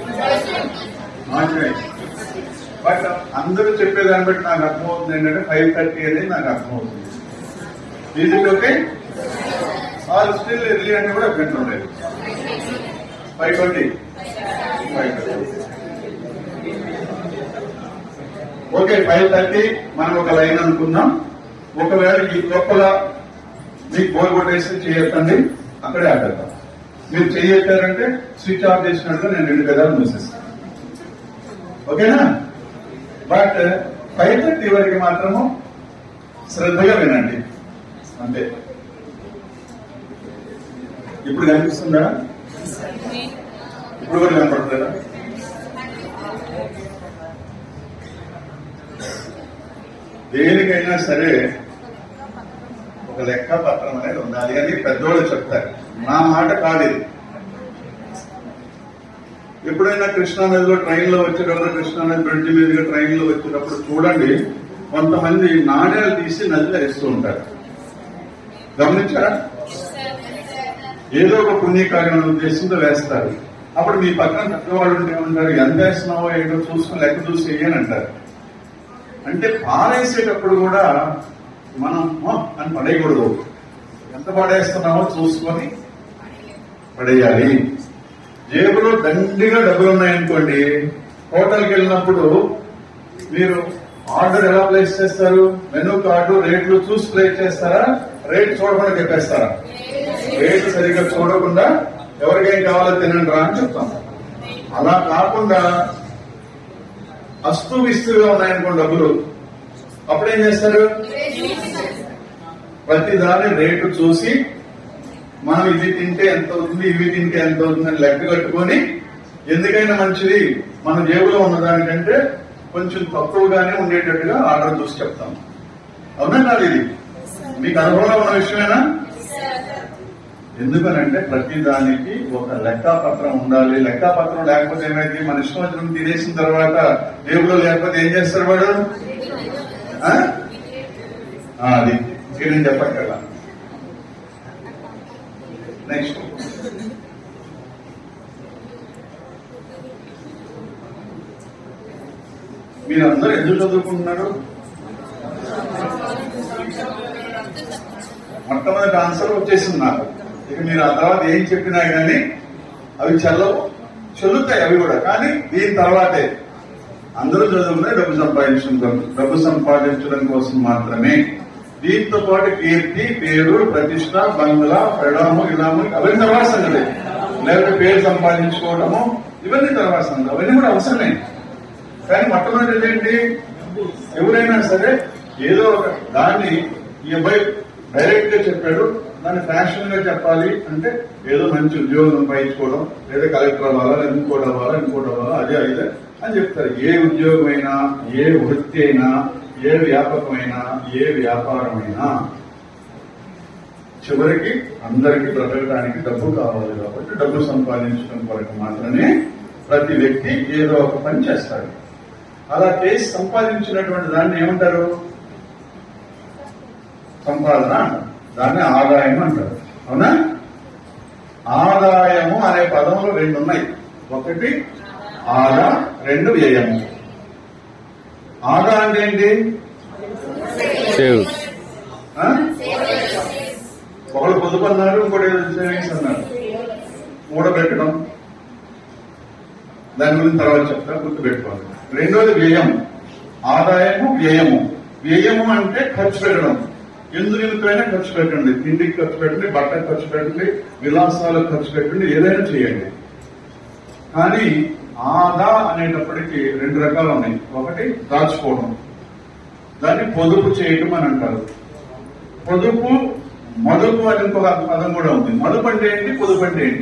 బట్ అందరూ చెప్పేదాన్ని బట్టి నాకు అర్థమవుతుంది ఏంటంటే ఫైవ్ థర్టీ అనేది నాకు అర్థమవుతుంది is it okay all still early అంటే కూడా అభ్యంతరం లేదు five twenty five thirty okay five thirty మనం ఒక లైన్ అనుకుందాం ఒకవేళ ఈ లోపల మీకు బోర్ కొట్టేసి చేయొద్దండి అక్కడే ఆపేద్దాం మీరు చేయొచ్చారంటే స్విచ్ ఆఫ్ చేసినట్టుగా నేను రెండు గదాలు మూసేస్తాను ఓకేనా బట్ ఫైవ్ థర్టీ వరకు మాత్రము శ్రద్ధగా వినండి అంతే ఇప్పుడు కనిపిస్తుందా ఇప్పుడు కూడా కనపడుతుందా దేనికైనా సరే ఒక లెక్క పత్రం అనేది ఉండాలి అని పెద్దోళ్ళు చెప్తారు నా మాట కాదు ఇది ఎప్పుడైనా కృష్ణా నదిలో ట్రైన్ లో వచ్చేటప్పుడు కృష్ణా నది బ్రిడ్జ్ మీదుగా ట్రైన్ లో వచ్చేటప్పుడు చూడండి కొంతమంది నాణ్యాలు తీసి నదిలో వేస్తూ ఉంటారు గమనించారా ఏదో ఒక పుణ్యకార్యం ఉద్దేశంతో వేస్తారు అప్పుడు మీ పక్కన పెద్దవాళ్ళు ఉంటే ఉంటారు ఎంత వేస్తున్నావో ఏంటో చూసుకుని లెక్క చూసి వేయని అంటారు అంటే పారేసేటప్పుడు కూడా మనం "ఆ" అని పడేయకూడదు ఎంత పడేస్తున్నామో చూసుకొని పడేయాలి జేబులో దండిగా డబ్బులు ఉన్నాయనుకోండి హోటల్కి వెళ్ళినప్పుడు మీరు ఆర్డర్ ఎలా ప్లేస్ చేస్తారు మెనూ కార్డు రేట్లు చూసి ప్లేస్ చేస్తారా రేట్ చూడకుండా చెప్పేస్తారా రేట్ సరిగ్గా చూడకుండా ఎవరికైనా కావాలో తినండి రా అని చెప్తాం అలా కాకుండా అస్తు విస్తుగా ఉన్నాయనుకోండి డబ్బులు అప్పుడు ఏం చేస్తారు ప్రతి దాని రేటు చూసి మనం ఇది తింటే ఎంత అవుతుంది ఇవి తింటే ఎంత అవుతుందని లెక్క కట్టుకొని ఎందుకైనా మంచిది మన జేబులో ఉన్నదానికంటే కొంచెం తక్కువగానే ఉండేటట్టుగా ఆర్డర్ చూసి చెప్తాం అవునా కాదు ఇది మీకు అనుభవంలో ఉన్న విషయమేనా ఎందుకనంటే ప్రతి దానికి ఒక లెక్కాపత్రం ఉండాలి లెక్కాపత్రం లేకపోతే ఏమైంది మన ఇష్టం వచ్చిన తినేసిన తర్వాత జేబులో లేకపోతే ఏం చేస్తారు వాడు ఆ? ఆ, అది ఇది నేను చెప్పక్కర్లా నెక్స్ట్ మీరందరూ ఎందుకు చదువుకుంటున్నారు మొట్టమొదటి ఆన్సర్ వచ్చేసింది నాకు ఇక మీరు ఆ తర్వాత ఏం చెప్పినా కానీ అవి చల్లవు చెల్లుతాయి అవి కూడా కానీ దీని తర్వాతే అందరూ చదువుకునే డబ్బు సంపాదించడం డబ్బు సంపాదించడం కోసం మాత్రమే దీంతో పాటు కీర్తి పేరు ప్రతిష్ట బంగ్లా ప్రణాము ఇలాము అవన్నీ తర్వాత సంగతి లేకపోతే పేరు సంపాదించుకోవడము ఇవన్నీ తర్వాత సంగతి అవన్నీ కూడా అవసరమే కానీ మొట్టమొదటి ఏంటి ఎవరైనా సరే ఏదో ఒక దాన్ని ఈ అబ్బాయి డైరెక్ట్ గా చెప్పాడు దాన్ని ఫ్యాషన్ గా చెప్పాలి అంటే ఏదో మంచి ఉద్యోగం సంపాదించుకోవడం లేదా కలెక్టర్ అవ్వాలా లేదా ఇంకోటి అవ్వాలా ఇంకోటి అవ్వాలా అదే అదే అని చెప్తారు ఏ ఉద్యోగమైనా ఏ వృత్తి అయినా ఏ వ్యాపకమైనా ఏ వ్యాపారమైనా చివరికి అందరికీ బ్రతకడానికి డబ్బు కావాలి కాబట్టి డబ్బు సంపాదించడం కొరకు మాత్రమే ప్రతి వ్యక్తి ఏదో ఒక పని చేస్తాడు అలా చేసి సంపాదించినటువంటి దాన్ని ఏమంటారు సంపాదన అంటారు. దాన్ని ఆదాయం అంటారు అవునా ఆదాయము అనే పదంలో రెండు ఉన్నాయి ఒకటి ఆదా రెండు వ్యయము ఆదా అంటే ఏంటి సేవ్ ఆ? ఒకడు పొదుపు అన్నారు ఇంకోటి ఏదో సేవింగ్స్ అన్నారు మూడబెట్టడం దాని గురించి తర్వాత చెప్తా గుర్తుపెట్టుకోవాలి రెండోది వ్యయం ఆదాయము వ్యయము వ్యయము అంటే ఖర్చు పెట్టడం ఎందు నిమిత్తమైనా ఖర్చు పెట్టండి తిండికి ఖర్చు పెట్టండి బట్టకు ఖర్చు పెట్టండి విలాసాలకు ఖర్చు పెట్టండి ఏదైనా చేయండి కానీ ఆదా అనేటప్పటికీ రెండు రకాలు ఉన్నాయి ఒకటి దాచుకోవడం దాన్ని పొదుపు చేయటం అని అంటారు పొదుపు మదుపు అని ఇంకొక పదం కూడా ఉంది మదుపు అంటే ఏంటి పొదుపు అంటే ఏంటి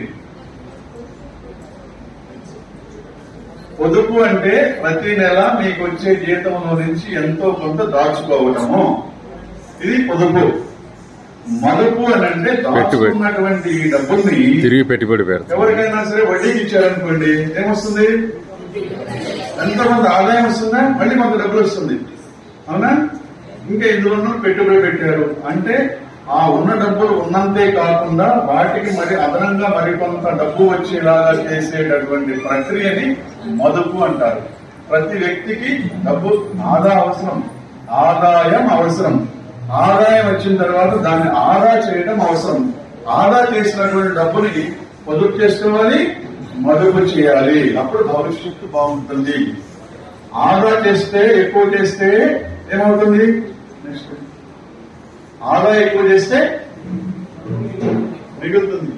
పొదుపు అంటే ప్రతి నెల మీకు వచ్చే జీతంలో నుంచి ఎంతో కొంత దాచుకోవటము ఇది పొదుపు మదుపు అని అంటే దాచుకున్నటువంటి ఈ డబ్బుల్ని తిరిగి పెట్టుబడి పెడతాం ఎవరికైనా సరే వడ్డీకి ఇచ్చారనుకోండి ఏమొస్తుంది ఎంత కొంత ఆదాయం వస్తుందా మళ్ళీ కొంత డబ్బులు వస్తుంది అవునా ఇంకా ఇందులోనూ పెట్టుబడి పెట్టారు అంటే ఆ ఉన్న డబ్బులు ఉన్నంతే కాకుండా వాటికి మరి అదనంగా మరికొంత డబ్బు వచ్చేలాగా చేసేటటువంటి ప్రక్రియని మదుపు అంటారు ప్రతి వ్యక్తికి డబ్బు ఆదా అవసరం ఆదాయం అవసరం ఆదాయం వచ్చిన తర్వాత దాన్ని ఆదా చేయడం అవసరం ఆదా చేసినటువంటి డబ్బుని పొదుపు చేసుకోవాలి మదుపు చేయాలి అప్పుడు భవిష్యత్తు బాగుంటుంది ఆదా చేస్తే ఎక్కువ చేస్తే ఏమవుతుంది నెక్స్ట్ ఆదా ఎక్కువ చేస్తే మిగులుతుంది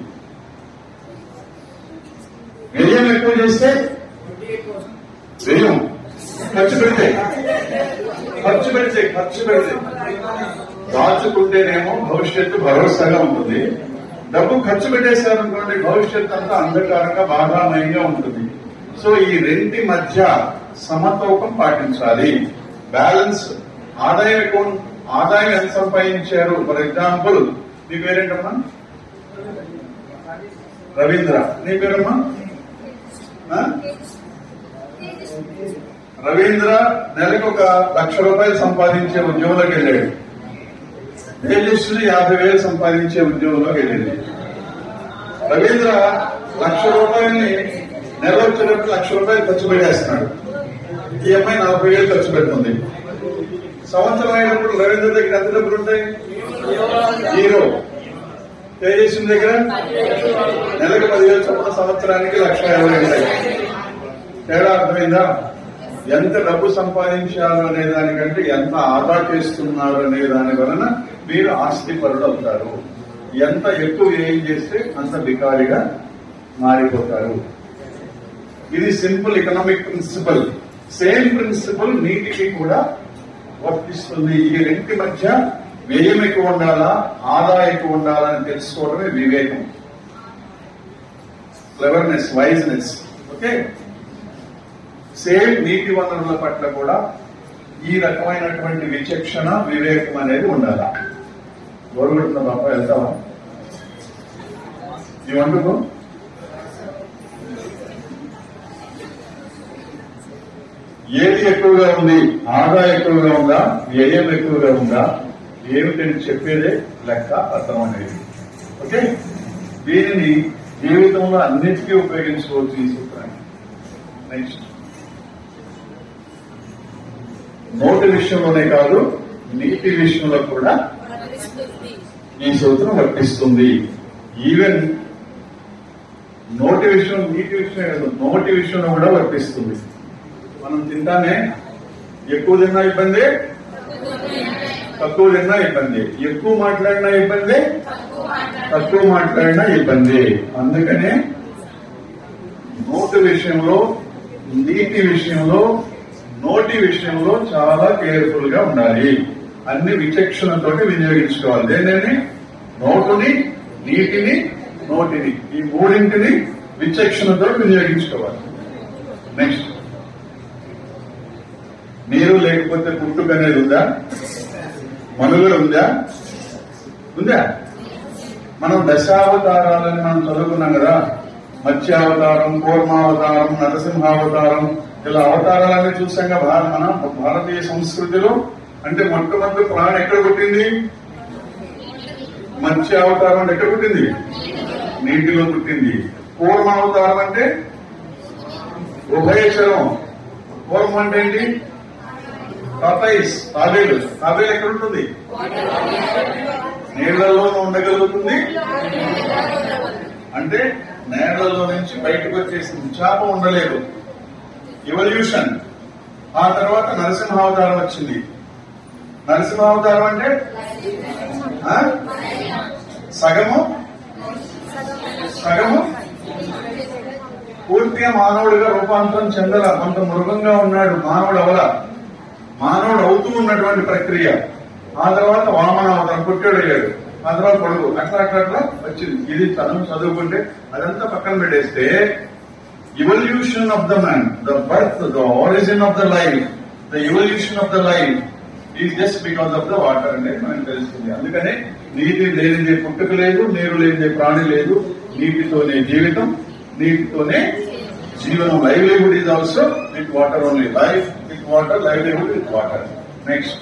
వ్యయం ఎక్కువ చేస్తే వ్యయం ఖర్చు పెడితే ఖర్చు పెడితే ఖర్చు పెడితే దాచుకుంటేనేమో భవిష్యత్తు భరోసాగా ఉంటుంది డబ్బు ఖర్చు పెట్టేశారనుకోండి భవిష్యత్తు అంతా అంధకారంగా బాధామయంగా ఉంటుంది సో ఈ రెంటి మధ్య సమతూకం పాటించాలి బ్యాలెన్స్ ఆదాయం ఎక్కువ ఆదాయం ఎంత సంపాదించారు ఫర్ ఎగ్జాంపుల్ నీ పేరేంటమ్మా రవీంద్ర నీ పేరమ్మా ఆ? రవీంద్ర నెలకు ఒక లక్ష రూపాయలు సంపాదించే ఉద్యోగంలోకి వెళ్ళాడు తేజస్వి యాభై వేలు సంపాదించే ఉద్యోగంలోకి వెళ్ళింది రవీంద్ర లక్ష రూపాయలని నెల వచ్చేటప్పుడు లక్ష రూపాయలు ఖర్చు పెట్టేస్తున్నాడు ఈ అమ్మాయి నలభై వేలు ఖర్చు పెడుతుంది సంవత్సరం అయినప్పుడు రవీంద్ర దగ్గర ఎంత డబ్బులు ఉంటాయి జీరో తేజస్వి దగ్గర నెలకు పదివేలు చొప్పున సంవత్సరానికి లక్ష యాభై ఉంటాయి తేడా అర్థమైందా ఎంత డబ్బు సంపాదించారు అనే దానికంటే ఎంత ఆదా చేస్తున్నారు అనే దాని వలన మీరు ఆస్తి పరులు అవుతారు ఎంత ఎక్కువ ఏం చేస్తే అంత బికారిగా మారిపోతారు ఇది simple economic principle same principle నీటికి కూడా వర్తిస్తుంది ఈ రెంటి మధ్య వ్యయం ఎక్కువ ఉండాలా ఆదా ఎక్కువ ఉండాలా అని తెలుసుకోవడమే వివేకం క్లెవర్నెస్ వైజ్నెస్ ఓకే సేమ్ నీటి వనరుల పట్ల కూడా ఈ రకమైనటువంటి విచక్షణ వివేకం అనేది ఉండాలి గోరుగుడుతున్న బాబా వెళ్తావా ఈ వంటకు ఏది ఎక్కువగా ఉంది ఆదా ఎక్కువగా ఉందా వ్యయం ఎక్కువగా ఉందా ఏమిటని చెప్పేదే లెక్క అర్థం అనేది ఓకే దీనిని జీవితంలో అన్నిటికీ ఉపయోగించుకోవచ్చు ఈ సూత్రాన్ని నెక్స్ట్ నోటి విషయంలోనే కాదు నీటి విషయంలో కూడా ఈ సూత్రం వర్తిస్తుంది ఈవెన్ నోటి విషయం నీటి విషయం కాదు, నోటి విషయంలో కూడా వర్తిస్తుంది మనం తింటానే ఎక్కువ తిన్నా ఇబ్బంది తక్కువ తిన్నా ఇబ్బంది ఎక్కువ మాట్లాడినా ఇబ్బంది తక్కువ మాట్లాడినా ఇబ్బంది అందుకనే నోటి విషయంలో నీటి విషయంలో నోటి విషయంలో చాలా కేర్ఫుల్ గా ఉండాలి అన్ని విచక్షణతోటి వినియోగించుకోవాలి దేనిని నోటుని నీటిని నోటిని ఈ మూడింటిని విచక్షణతో వినియోగించుకోవాలి నెక్స్ట్ నీరు లేకపోతే పుట్టుక అనేది ఉందా మనుగడ ఉందా ఉందా మనం దశావతారాలని మనం చదువుకున్నాం కదా మత్స్యావతారం కూర్మావతారం నరసింహావతారం ఇలా అవతారాలన్నీ చూసాం కదా భా- మన భారతీయ సంస్కృతిలో అంటే మొట్టమొదటి ప్రాణం ఎక్కడ పుట్టింది మత్స్యావతారం అంటే ఎక్కడ పుట్టింది నీటిలో పుట్టింది కూర్మావతారం అంటే ఉభయచరం కూర్మం అంటే ఏంటి టాపైస్ తాబేలు తాబేలు ఎక్కడ ఉంటుంది నీళ్లలో ఉండగలుగుతుంది అంటే నేళ్లలో నుంచి బయటకు వచ్చేసింది చేప ఉండలేదు ఎవల్యూషన్ ఆ తర్వాత నరసింహావతారం వచ్చింది నరసింహావతారం అంటే ఆ? సగము సగము పూర్తిగా మానవుడిగా రూపాంతరం చెందల కొంత మృగంగా ఉన్నాడు మానవుడు అవల మానవుడు అవుతూ ఉన్నటువంటి ప్రక్రియ ఆ తర్వాత వామన అవతారం పుట్టాడు అయ్యాడు ఆ తర్వాత కొడుకు అట్లా అట్లా అట్లా వచ్చింది ఇది చదువు చదువుకుంటే అదంతా పక్కన పెట్టేస్తే evolution of the man the birth the origin of the life the evolution of the life is just because of the water అనేది మనకు తెలుస్తుంది అందుకనే నీటి లేనిదే పుట్టుక లేదు నీరు లేనిదే ప్రాణి లేదు నీటితోనే జీవితం నీటితోనే జీవనం livelihood is also with water only life with water livelihood with water next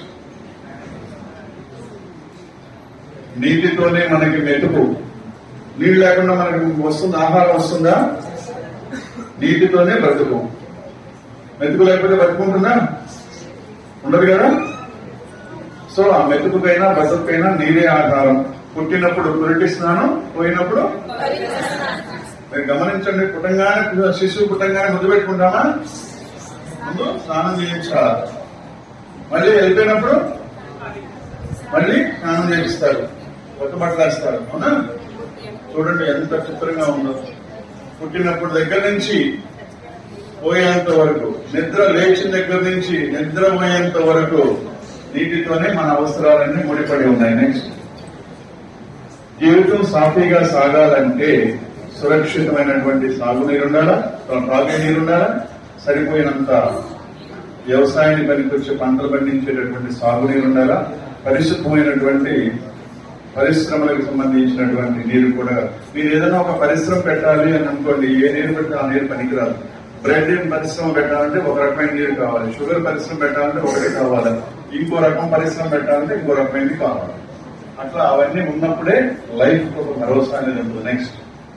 నీటితోనే మనకి మెతుకు నీళ్ళు లేకుండా మనకి వస్తుంది ఆహారం వస్తుందా నీటితోనే బ్రతుకు మెతుకు లేకపోతే బతుకుంటుందా ఉండదు కదా సో ఆ మెతుకుకైనా బతుకైనా నీరే ఆధారం పుట్టినప్పుడు పురిటి స్నానం పోయినప్పుడు మీరు గమనించండి పుట్టంగానే శిశువు పుట్టంగానే ముద్దు పెట్టుకుంటామా ముందు స్నానం చేయించాలి మళ్ళీ వెళ్ళిపోయినప్పుడు మళ్ళీ స్నానం చేయిస్తారు కొత్త బట్టలు వేస్తారు అవునా చూడండి ఎంత చిత్రంగా ఉందో పుట్టినప్పుడు దగ్గర నుంచి పోయేంత వరకు నిద్ర లేచిన దగ్గర నుంచి నిద్ర పోయేంత వరకు నీటితోనే మన అవసరాలన్నీ ముడిపడి ఉన్నాయి నెక్స్ట్ జీవితం సాఫీగా సాగాలంటే సురక్షితమైనటువంటి సాగునీరు ఉండాలా తాగే నీరు ఉండాలా సరిపోయినంత వ్యవసాయానికి పనికొచ్చే పంటలు పండించేటటువంటి సాగునీరు ఉండాలా పరిశుభ్రమైనటువంటి పరిశ్రమలకు సంబంధించినటువంటి నీరు కూడా మీరు ఏదైనా ఒక పరిశ్రమ పెట్టాలి అని అనుకోండి ఏ నీరు పెడితే ఆ నీరు పనికిరాదు బ్రెడ్ పరిశ్రమ పెట్టాలంటే ఒక రకమైన నీరు కావాలి షుగర్ పరిశ్రమ పెట్టాలంటే ఒకటి కావాలి ఇంకో రకం పరిశ్రమ పెట్టాలంటే ఇంకో రకమైనది కావాలి అట్లా అవన్నీ ఉన్నప్పుడే లైఫ్ ఒక భరోసా అనేది ఉంటుంది నెక్స్ట్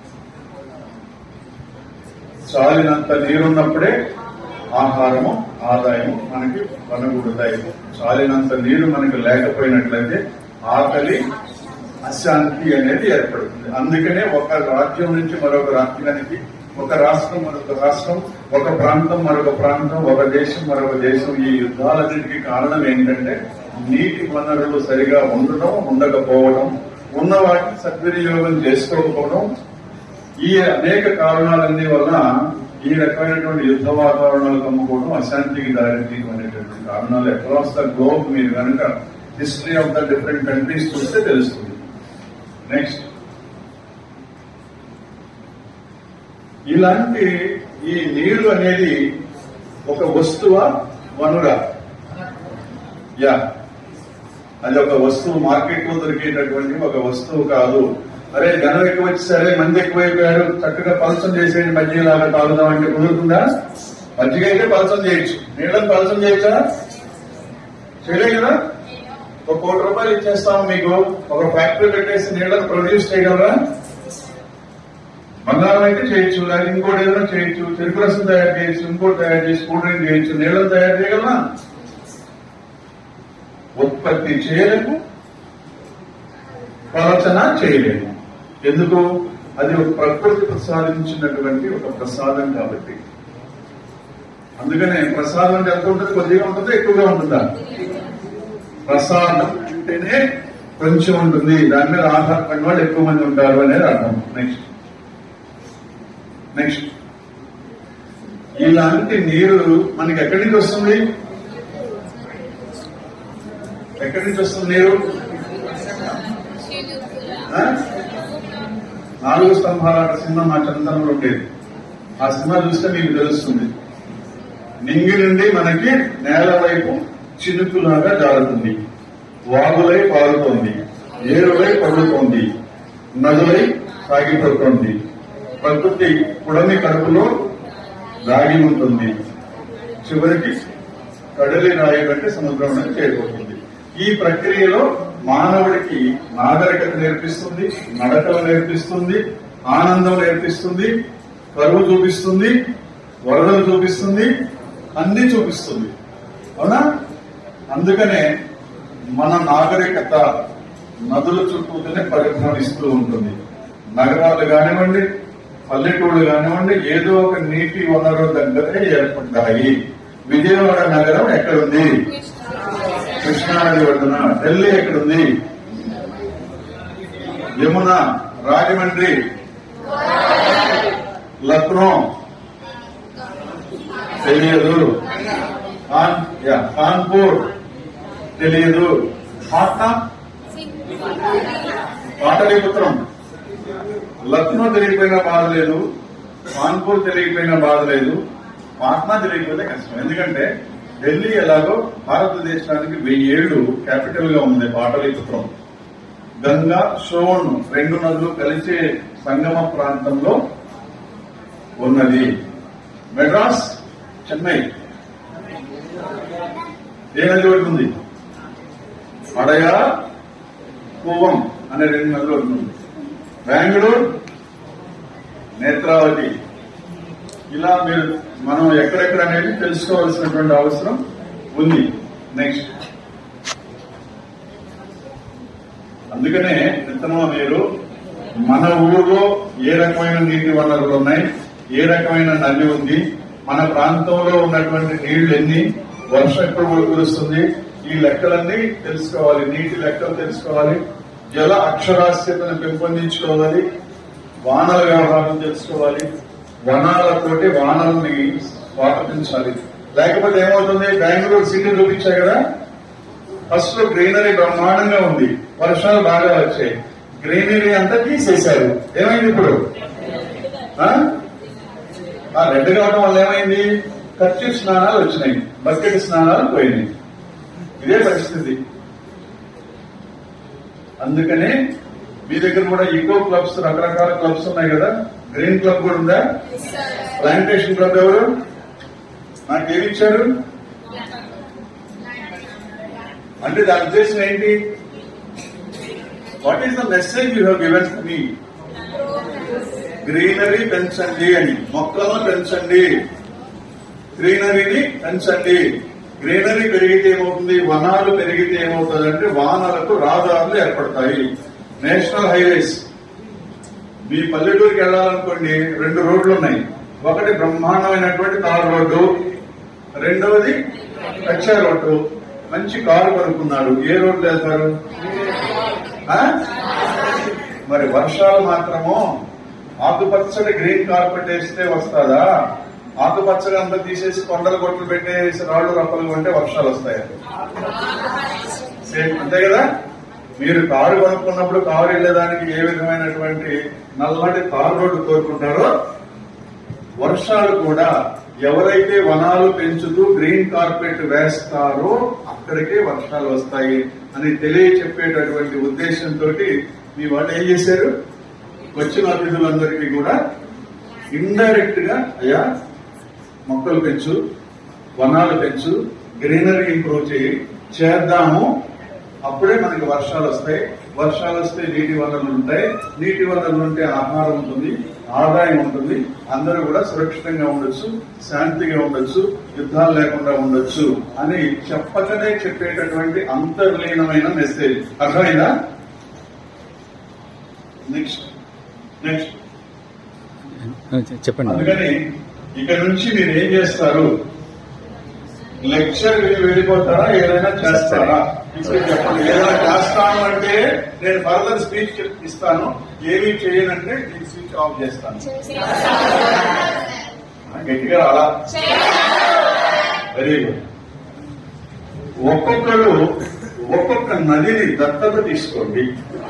చాలినంత నీరున్నప్పుడే ఆహారము ఆదాయము మనకి పనగూడుతాయి చాలినంత నీరు మనకి లేకపోయినట్లయితే ఆకలి అశాంతి అనేది ఏర్పడుతుంది అందుకనే ఒక రాజ్యం నుంచి మరొక రాజ్యానికి ఒక రాష్ట్రం మరొక రాష్ట్రం ఒక ప్రాంతం మరొక ప్రాంతం ఒక దేశం మరొక దేశం ఈ యుద్ధాలన్నిటికీ కారణం ఏంటంటే నీటి వనరులు సరిగా ఉండడం ఉండకపోవడం ఉన్న వాటిని సద్వినియోగం చేసుకోకపోవడం ఈ అనేక కారణాలన్నీ వల్ల ఈ రకమైనటువంటి యుద్ధ వాతావరణాలు కమ్ముకోవడం అశాంతికి దారితీయడం అనేటువంటి కారణాలు అక్రాస్ ద గ్లోబ్ మీరు కనుక history of the different countries చూస్తే తెలుస్తుంది నెక్స్ట్ ఇలాంటి ఈ నీళ్లు అనేది ఒక వస్తువా వనురా యా అది ఒక వస్తువు మార్కెట్ లో దొరికేటటువంటి ఒక వస్తువు కాదు అరే జనం ఎక్కువ వచ్చి సరే మంది ఎక్కువైపోయారు చక్కగా పలసం చేసేది మజ్జిగలాగా తాగుదాం అంటే కుదురుతుందా మజ్జిగ అయితే పలసం చేయొచ్చు నీళ్ళని పలసం చేయొచ్చా చేయలేదు కదా ఒక కోటి రూపాయలు ఇచ్చేస్తాము మీకు ఒక ఫ్యాక్టరీ పెట్టేసి నీళ్ళని ప్రొడ్యూస్ చేయగలరా బంగారం అయితే చేయొచ్చు లేదా ఇంకోటి ఏదైనా చేయొచ్చు చెరుకు రసం తయారు చేయొచ్చు ఇంకోటి తయారు చేసి కూల్ డ్రింక్ చేయొచ్చు నీళ్ళని తయారు చేయగలరా ఉత్పత్తి చేయలేము ప్రవచన చేయలేము ఎందుకు అది ఒక ప్రకృతి ప్రసాదించినటువంటి ఒక ప్రసాదం కాబట్టి అందుకనే ప్రసాదం అంటే ఎంత ఉంటుంది కొద్దిగా ఉంటుందా ఎక్కువగా ఉంటుందా ప్రసాదం అంటేనే కొంచెం ఉంటుంది దాని మీద ఆధారపడిన వాళ్ళు ఎక్కువ మంది ఉంటారు అనేది అర్థం నెక్స్ట్ నెక్స్ట్ ఇలాంటి నీరు మనకి ఎక్కడి నుంచి వస్తుంది ఎక్కడి నుంచి వస్తుంది నీరు ఆ? నాలుగు స్తంభాల సినిమా మా చందనంలో ఉండేది ఆ సినిమా చూస్తే మీకు తెలుస్తుంది నింగి నుండి మనకి నేల వైపు చినుకులాగా జారుతుంది వాగులై పారుతోంది ఏరులై పడుతోంది నదులై సాగిపోతోంది ప్రకృతి పుడమి కడుపులో దాగి ఉంటుంది చివరికి కడలి రాయి కంటే సముద్రం చేరుకుంటుంది ఈ ప్రక్రియలో మానవుడికి నాగరికత నేర్పిస్తుంది నడకలు నేర్పిస్తుంది ఆనందం నేర్పిస్తుంది కరువు చూపిస్తుంది వరదలు చూపిస్తుంది అన్ని చూపిస్తుంది అవునా అందుకనే మన నాగరికత నదుల చుట్టూతోనే పరిభ్రమిస్తూ ఉంటుంది నగరాలు కానివ్వండి పల్లెటూళ్ళు కానివ్వండి ఏదో ఒక నీటి వనరు దగ్గరే ఏర్పడ్డాయి విజయవాడ నగరం ఎక్కడుంది కృష్ణానది ఒడ్డున ఢిల్లీ ఎక్కడుంది యమున రాజమండ్రి లక్నో తెలియదు కాన్ యా, కాన్పూర్ తెలియదు పాట్నా పాటలీపుత్రం లక్నో తెలియకపోయినా బాధ లేదు కాన్పూర్ తెలియకపోయినా బాధ లేదు పాట్నా తెలియకపోతే కష్టం ఎందుకంటే ఢిల్లీ ఎలాగో భారతదేశానికి వెయ్యేళ్లు క్యాపిటల్ గా ఉంది పాటలీపుత్రం గంగా సోన్ రెండు నదులు కలిసే సంగమ ప్రాంతంలో ఉన్నది మెడ్రాస్ చెన్నై ఏ నది ఒకటి ఉంది అడయా కూవం అనే రెండు నదులు ఒకటి ఉంది బెంగళూరు నేత్రావతి ఇలా మీరు మనం ఎక్కడెక్కడ అనేది తెలుసుకోవాల్సినటువంటి అవసరం ఉంది నెక్స్ట్ అందుకనే నిత్తనో మీరు మన ఊర్లో ఏ రకమైన నీటి వనరులు ఉన్నాయి ఏ రకమైన నది ఉంది మన ప్రాంతంలో ఉన్నటువంటి నీళ్లు ఎన్ని వర్షం ఎప్పుడు కురుస్తుంది ఈ లెక్కలన్నీ తెలుసుకోవాలి నీటి లెక్కలు తెలుసుకోవాలి జల అక్షరాస్యతను పెంపొందించుకోవాలి వానల వ్యవహారం తెలుసుకోవాలి వనాలతోటి వానల్ని స్వాగతించాలి లేకపోతే ఏమవుతుంది బెంగళూరు సిటీ చూపించా కదా ఫస్ట్ లో గ్రీనరీ బ్రహ్మాండంగా ఉంది వర్షాలు బాగా వచ్చాయి గ్రీనరీ అంతా తీసేశారు ఏమైంది ఇప్పుడు ఆ? ఆ రెడ్ కావడం వల్ల ఏమైంది ఖర్చు స్నానాలు వచ్చినాయి బకెట్ స్నానాలు పోయినాయి ఇదే పరిస్థితి అందుకనే మీ దగ్గర కూడా ఈకో క్లబ్స్ రకరకాల క్లబ్స్ ఉన్నాయి కదా గ్రీన్ క్లబ్ కూడా ఉందా ప్లాంటేషన్ క్లబ్ ఎవరు నాకేమి ఇచ్చారు అంటే దాని ఉద్దేశం ఏంటి what is the message you have given మీ గ్రీనరీ పెంచండి అని మొక్కలను పెంచండి గ్రీనరీని పెంచండి గ్రీనరీ పెరిగితే ఏమవుతుంది వనాలు పెరిగితే ఏమవుతుంది అంటే వానలకు రహదారులు ఏర్పడతాయి నేషనల్ హైవేస్ మీ పల్లెటూరుకి వెళ్ళాలనుకోండి రెండు రోడ్లు ఉన్నాయి ఒకటి బ్రహ్మాండమైనటువంటి తార్ రోడ్డు రెండవది కచ్చా రోడ్డు మంచి కారు కొనుక్కున్నారు ఏ రోడ్లు వెళ్తారు ఆ? మరి వర్షాలు మాత్రము ఆకుపచ్చడి గ్రీన్ కార్పెట్ వేస్తే వస్తుందా ఆకుపచ్చగా అంతా తీసేసి కొండలు కొట్లు పెట్టేసి రాళ్ళు రప్పలు కొంటే వర్షాలు వస్తాయి సేమ్ అంతే కదా మీరు కారు కొనుక్కున్నప్పుడు కారు వెళ్ళేదానికి ఏ విధమైనటువంటి నల్లటి తారు రోడ్డు కోరుకుంటారో వర్షాలు కూడా ఎవరైతే వనాలు పెంచుతూ గ్రీన్ కార్పెట్ వేస్తారో అక్కడికే వర్షాలు వస్తాయి అని తెలియ చెప్పేటటువంటి ఉద్దేశంతో మీ వాళ్ళు ఏం చేశారు వచ్చిన అతిథులందరికీ కూడా ఇండైరెక్ట్ గా అయ్యా మొక్కలు పెంచు వనాలు పెంచు గ్రీనరీ ఇంప్రూవ్ చేయి చేద్దాము అప్పుడే మనకి వర్షాలు వస్తాయి వర్షాలు వస్తే నీటి వనరులు ఉంటాయి నీటి వనరులు ఉంటే ఆహారం ఉంటుంది ఆదాయం ఉంటుంది అందరూ కూడా సురక్షితంగా ఉండొచ్చు శాంతిగా ఉండొచ్చు యుద్ధాలు లేకుండా ఉండొచ్చు అని చెప్పకనే చెప్పేటటువంటి అంతర్లీనమైన మెసేజ్ అర్థమైందా నెక్స్ట్ నెక్స్ట్ చెప్పండి అందుకని ఇక నుంచి మీరు ఏం చేస్తారు లెక్చర్ విని వెళ్ళిపోతారా ఏదైనా చేస్తారా ఇప్పుడు చెప్పండి ఏదైనా చేస్తాను అంటే నేను ఫర్దర్ స్పీచ్ ఇస్తాను ఏమీ చేయనంటే నేను స్విచ్ ఆఫ్ చేస్తాను గట్టిగా అలా వెరీ గుడ్ ఒక్కొక్కరు ఒక్కొక్క నదిని దత్తత తీసుకోండి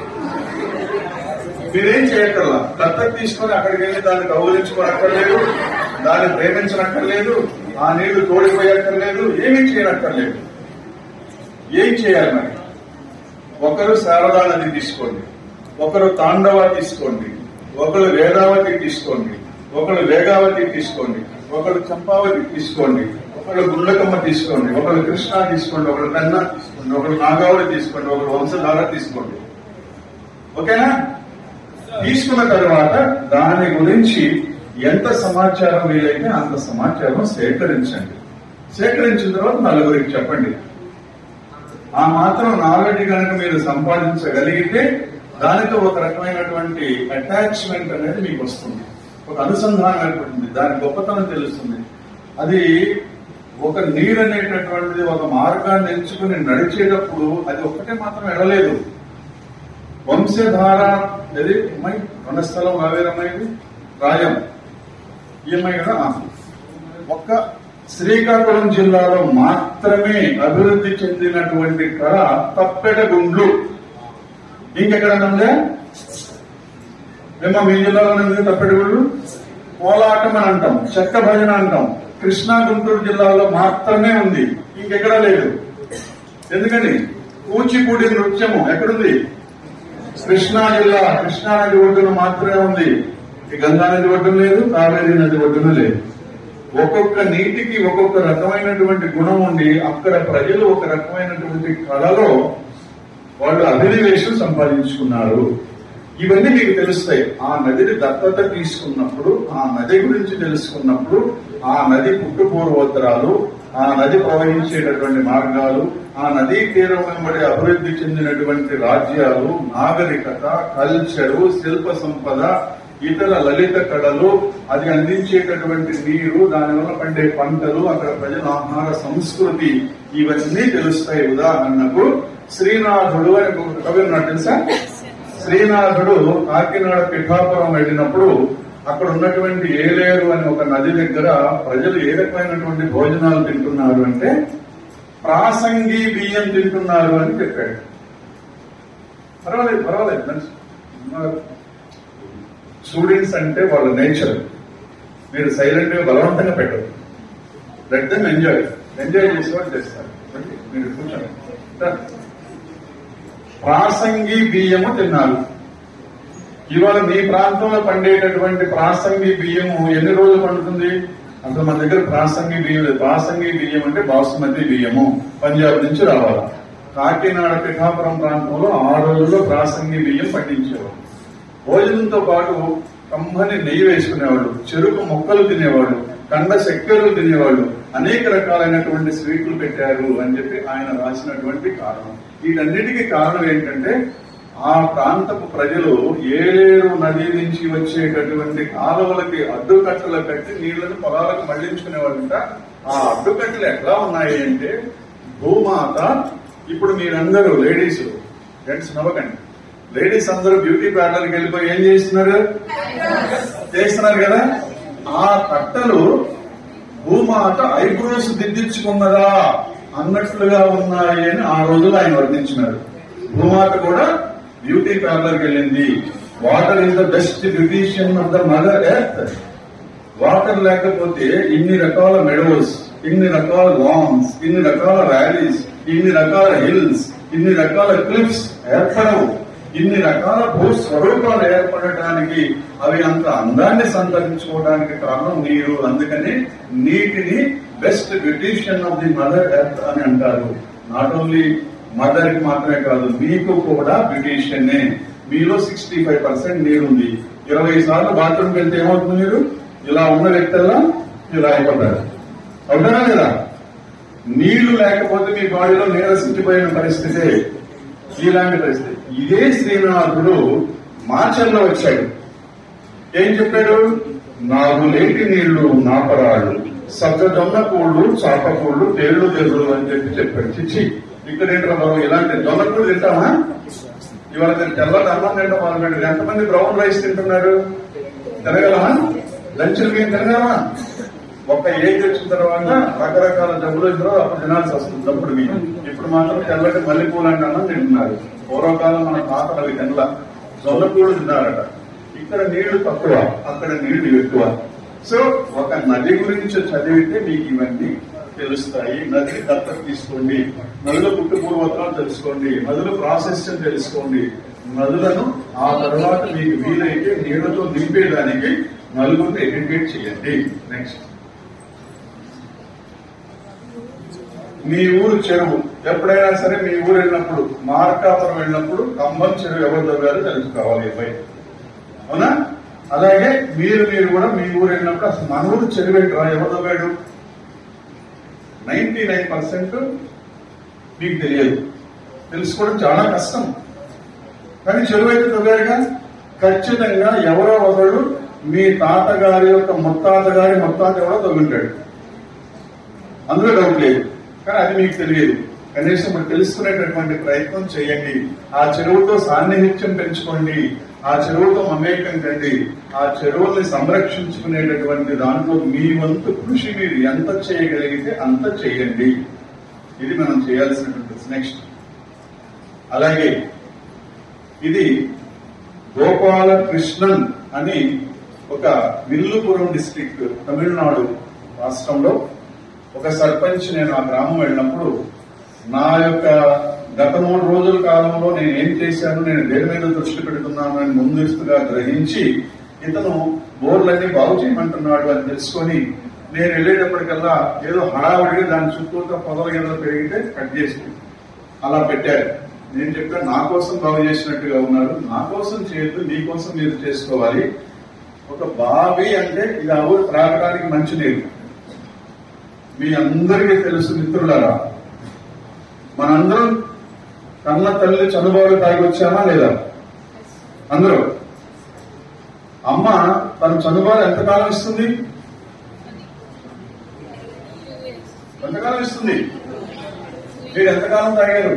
మీరేం చేయక్కర్లా దత్తత తీసుకొని అక్కడికి వెళ్ళి దాన్ని కౌగులించుకోనక్కర్లేదు దాన్ని ప్రేమించనక్కర్లేదు ఆ నీళ్లు తోడిపోయక్కర్లేదు ఏమీ చేయనక్కర్లేదు ఏం చేయాలి మరి ఒకరు శారదా నది తీసుకోండి ఒకరు తాండవ తీసుకోండి ఒకరు వేదావతి తీసుకోండి ఒకరు వేగావతి తీసుకోండి ఒకరు చంపావతి తీసుకోండి ఒకరు గుండకమ్మ తీసుకోండి ఒకరు కృష్ణ తీసుకోండి ఒకరు పెన్న తీసుకోండి ఒకరు నాగావళి తీసుకోండి ఒకరు వంశధార తీసుకోండి ఓకేనా తీసుకున్న తర్వాత దాని గురించి ఎంత సమాచారం వీలైతే అంత సమాచారం సేకరించండి సేకరించిన తర్వాత నలుగురికి చెప్పండి ఆ మాత్రం నాలెడ్జ్ కనుక మీరు సంపాదించగలిగితే దానితో ఒక రకమైనటువంటి అటాచ్మెంట్ అనేది మీకు వస్తుంది ఒక అనుసంధానం ఏర్పడుతుంది దాని గొప్పతనం తెలుస్తుంది అది ఒక నీరు అనేటటువంటిది ఒక మార్గాన్ని ఎంచుకుని నడిచేటప్పుడు అది ఒక్కటే మాత్రం ఎడలేదు వంశధార ఇది అమ్మాయి రణస్థలం రావేరమ్మాయి రాయం ఈ అమ్మాయి కదా ఆ. ఒక్క శ్రీకాకుళం జిల్లాలో మాత్రమే అభివృద్ధి చెందినటువంటి కళ తప్పెట గుండ్లు ఇంకెక్కడన్నా ఉందా మేము మీ జిల్లాలో ఉంది తప్పెట గుండ్లు కోలాటం అని అంటాం చెక్క భజన అంటాం కృష్ణా గుంటూరు జిల్లాలో మాత్రమే ఉంది ఇంకెక్కడా లేదు ఎందుకని కూచిపూడి నృత్యము ఎక్కడుంది కృష్ణా జిల్లా కృష్ణా నది ఒడ్డున మాత్రమే ఉంది ఈ గంగా నది ఒడ్డున లేదు కావేరీ నది ఒడ్డున లేదు ఒక్కొక్క నీటికి ఒక్కొక్క రకమైనటువంటి గుణం ఉండి అక్కడ ప్రజలు ఒక రకమైనటువంటి కళలో వాళ్ళు అభినవేశం సంపాదించుకున్నారు ఇవన్నీ మీకు తెలుస్తాయి ఆ నదిని దత్తత తీసుకున్నప్పుడు ఆ నది గురించి తెలుసుకున్నప్పుడు ఆ నది పుట్టుపూర్వోత్తరాలు ఆ నది ప్రవహించేటటువంటి మార్గాలు ఆ నదీ తీరం వెంబడి అభివృద్ధి చెందినటువంటి రాజ్యాలు నాగరికత కల్చరు శిల్ప సంపద ఇతర లలిత కళలు అది అందించేటటువంటి నీరు దానివల్ల పండే పంటలు అక్కడ ప్రజల ఆహార సంస్కృతి ఇవన్నీ తెలుస్తాయి ఉదాహరణకు శ్రీనాథుడు అని ఒక కవి ఉన్నాడు తెలుసా శ్రీనాథుడు కాకినాడ పిఠాపురం వెళ్ళినప్పుడు అక్కడ ఉన్నటువంటి ఏలేరు అని ఒక నది దగ్గర ప్రజలు ఏ రకమైనటువంటి భోజనాలు తింటున్నారు అంటే ప్రాసంగి బియ్యం తింటున్నారు అని చెప్పాడు పర్వాలేదు పర్వాలేదు మంచి- స్టూడెంట్స్ అంటే వాళ్ళ నేచర్ మీరు సైలెంట్ గా బలవంతంగా పెట్టరు లెట్ దెమ్ ఎంజాయ్ ఎంజాయ్ చేసేవాళ్ళు చేస్తారు ఓకే? మీరు కూర్చోండి Done. ప్రాసంగి బియ్యము తిన్నారు ఇవాళ మీ ప్రాంతంలో పండేటటువంటి ప్రాసంగి బియ్యము ఎన్ని రోజులు పండుతుంది అసలు మన దగ్గర ప్రాసంగి బియ్యం లేదు ప్రాసంగి బియ్యం అంటే బాసుమతి బియ్యము పంజాబ్ నుంచి రావాలి కాకినాడ పిఠాపురం ప్రాంతంలో ఆ రోజుల్లో ప్రాసంగి బియ్యం పండించేవారు భోజనంతో పాటు కమ్మని నెయ్యి వేసుకునేవాళ్ళు చెరుకు మొక్కలు తినేవాళ్ళు కండ చక్కెరలు తినేవాళ్ళు అనేక రకాలైనటువంటి స్వీట్లు పెట్టారు అని చెప్పి ఆయన రాసినటువంటి కారణం వీటన్నిటికీ కారణం ఏంటంటే ఆ ప్రాంతపు ప్రజలు ఏలేరు నది నుంచి వచ్చేటటువంటి కాలువలకి అడ్డుకట్టలు కట్టి నీళ్లను పొలాలకు మళ్లించుకునేవాళ్ళంట ఆ అడ్డుకట్టలు ఎట్లా ఉన్నాయి అంటే భూమాత ఇప్పుడు మీరందరూ లేడీస్ జెంట్స్ నవ్వకండి లేడీస్ అందరూ బ్యూటీ పార్లర్కి వెళ్ళిపోయి ఏం చేస్తున్నారు చేస్తున్నారు కదా ఆ కట్టలు భూమాత ఐబ్రోస్ దిద్దించుకున్నదా అన్నట్లుగా ఉన్నాయి అని ఆ రోజులు ఆయన వర్ణించినారు భూమాత కూడా బ్యూటీ పార్లర్కి వెళ్ళింది water is the best beautician of the mother earth water లేకపోతే ఇన్ని రకాల మెడోస్ ఇన్ని రకాల లాన్స్ ఇన్ని రకాల వ్యాలీస్ ఇన్ని రకాల హిల్స్ ఇన్ని రకాల క్లిఫ్స్ ఏర్పడవు ఇన్ని రకాల భూ స్వరూపాలు ఏర్పడటానికి అవి అంత అందాన్ని సంతరించుకోవడానికి కారణం నీరు అందుకని నీటిని best beautician of the mother earth అని అంటారు నాట్ ఓన్లీ మదర్ కి మాత్రమే కాదు మీకు కూడా బ్యూటీషియన్ మీలో సిక్స్టీ ఫైవ్ పర్సెంట్ నీరుంది ఇరవై సార్లు బాత్రూమ్కి వెళ్తే ఏమవుతుంది మీరు ఇలా ఉన్న వ్యక్తుల్లో ఇలా అయిపోతారు అవునా లేదా నీళ్లు లేకపోతే మీ బాడీలో నీరసించిపోయిన పరిస్థితే ఇలాంటి పరిస్థితి ఇదే శ్రీనాథుడు మాచల్లో వచ్చాడు ఏం చెప్పాడు నాగు లేటి నీళ్లు నాపరాళ్ళు సక్కజొన్న కూళ్ళు చాప కూళ్ళు తేళ్లు తెరులు అని చెప్పి చెప్పాడు చిచ్చి ఇక్కడ ఏంటో బాబు ఇలాంటి జొన్న కూళ్ళు తింటామా ఇవాళ నేను తెల్లటి అన్నం తింటాం మొదలుపెట్టారు ఎంతమంది బ్రౌన్ రైస్ తింటున్నారు తినగలమా లంచ్లకి ఏం తినగలమా ఒక ఏజ్ వచ్చిన తర్వాత రకరకాల జబ్బులు వచ్చిన తర్వాత అప్పుడు తినాల్సి వస్తుంది అప్పుడు మీకు ఇప్పుడు మాత్రం తెల్లటి మల్లెపూలు అంటే అన్నం తింటున్నారు పూర్వకాలం మన తాతలు అవి తినల జొన్న పూలు తిన్నారట ఇక్కడ నీళ్లు తక్కువ అక్కడ నీళ్లు ఎక్కువ సో ఒక నది గురించి చదివితే మీకు ఇవన్నీ తెలుస్తాయి నదిని దత్తత తీసుకోండి నదుల పుట్టు పూర్వత్రాలు తెలుసుకోండి నదుల ప్రాసెస్ తెలుసుకోండి నదులను ఆ తర్వాత మీకు వీలైతే నీళ్లతో నింపేదానికి నలుగురిని ఎడ్యుకేట్ చేయండి నెక్స్ట్ మీ ఊరు చెరువు ఎప్పుడైనా సరే మీ ఊరు వెళ్ళినప్పుడు మార్కాపురం వెళ్ళినప్పుడు కంబం చెరువు ఎవరు తవ్వారో తెలుసుకోవాలి బయట అవునా అలాగే మీరు మీరు కూడా మీ ఊరు వెళ్ళినప్పుడు అసలు మన ఊరు చెరువు ఏంట్రా ఎవరు తవ్వాడు నైన్టీ నైన్ పర్సెంట్ మీకు తెలియదు తెలుసుకోవడం చాలా కష్టం కానీ చెరువు అయితే తవ్వారుగా ఖచ్చితంగా ఎవరో ఒకడు మీ తాతగారి యొక్క ముత్తాత గారి ముత్తాత ఎవరో తవ్వుంటాడు అందులో డౌట్ లేదు కానీ అది మీకు తెలియదు కనీసం మీరు తెలుసుకునేటటువంటి ప్రయత్నం చేయండి ఆ చెరువుతో సాన్నిహిత్యం పెంచుకోండి ఆ చెరువుతో మమేకం కండి ఆ చెరువుల్ని సంరక్షించుకునేటటువంటి దాంట్లో మీ వంతు కృషి మీరు ఎంత చేయగలిగితే అంత చేయండి ఇది మనం చేయాల్సినటువంటి నెక్స్ట్ అలాగే ఇది గోపాలకృష్ణన్ అని ఒక విల్లుపురం డిస్ట్రిక్ట్ తమిళనాడు రాష్ట్రంలో ఒక సర్పంచ్ నేను ఆ గ్రామం వెళ్ళినప్పుడు నా యొక్క గత మూడు రోజుల కాలంలో నేను ఏం చేశాను నేను దేని మీద దృష్టి పెడుతున్నాను అని ముందస్తుగా గ్రహించి ఇతను బోర్లన్నీ బాగు చేయమంటున్నాడు అని తెలుసుకొని నేను వెళ్ళేటప్పటికల్లా ఏదో హడావుడిగా దాని చుట్టూతో పొదల కింద పెరిగితే కట్ చేసి అలా పెట్టారు నేను చెప్పాను నా కోసం బాగు చేసినట్టుగా ఉన్నారు నా కోసం చేయొద్దు నీ కోసం మీరు చేసుకోవాలి ఒక బావి అంటే ఇది ఆ ఊరు త్రాగడానికి మంచి నీరు మీ అందరికీ తెలుసు మిత్రులారా మనందరం కన్న తల్లి చనుబాటు తాగి వచ్చామా లేదా అందరూ అమ్మ తన చనుబాటు ఎంతకాలం ఇస్తుంది ఎంతకాలం ఇస్తుంది మీరు ఎంతకాలం తాగారు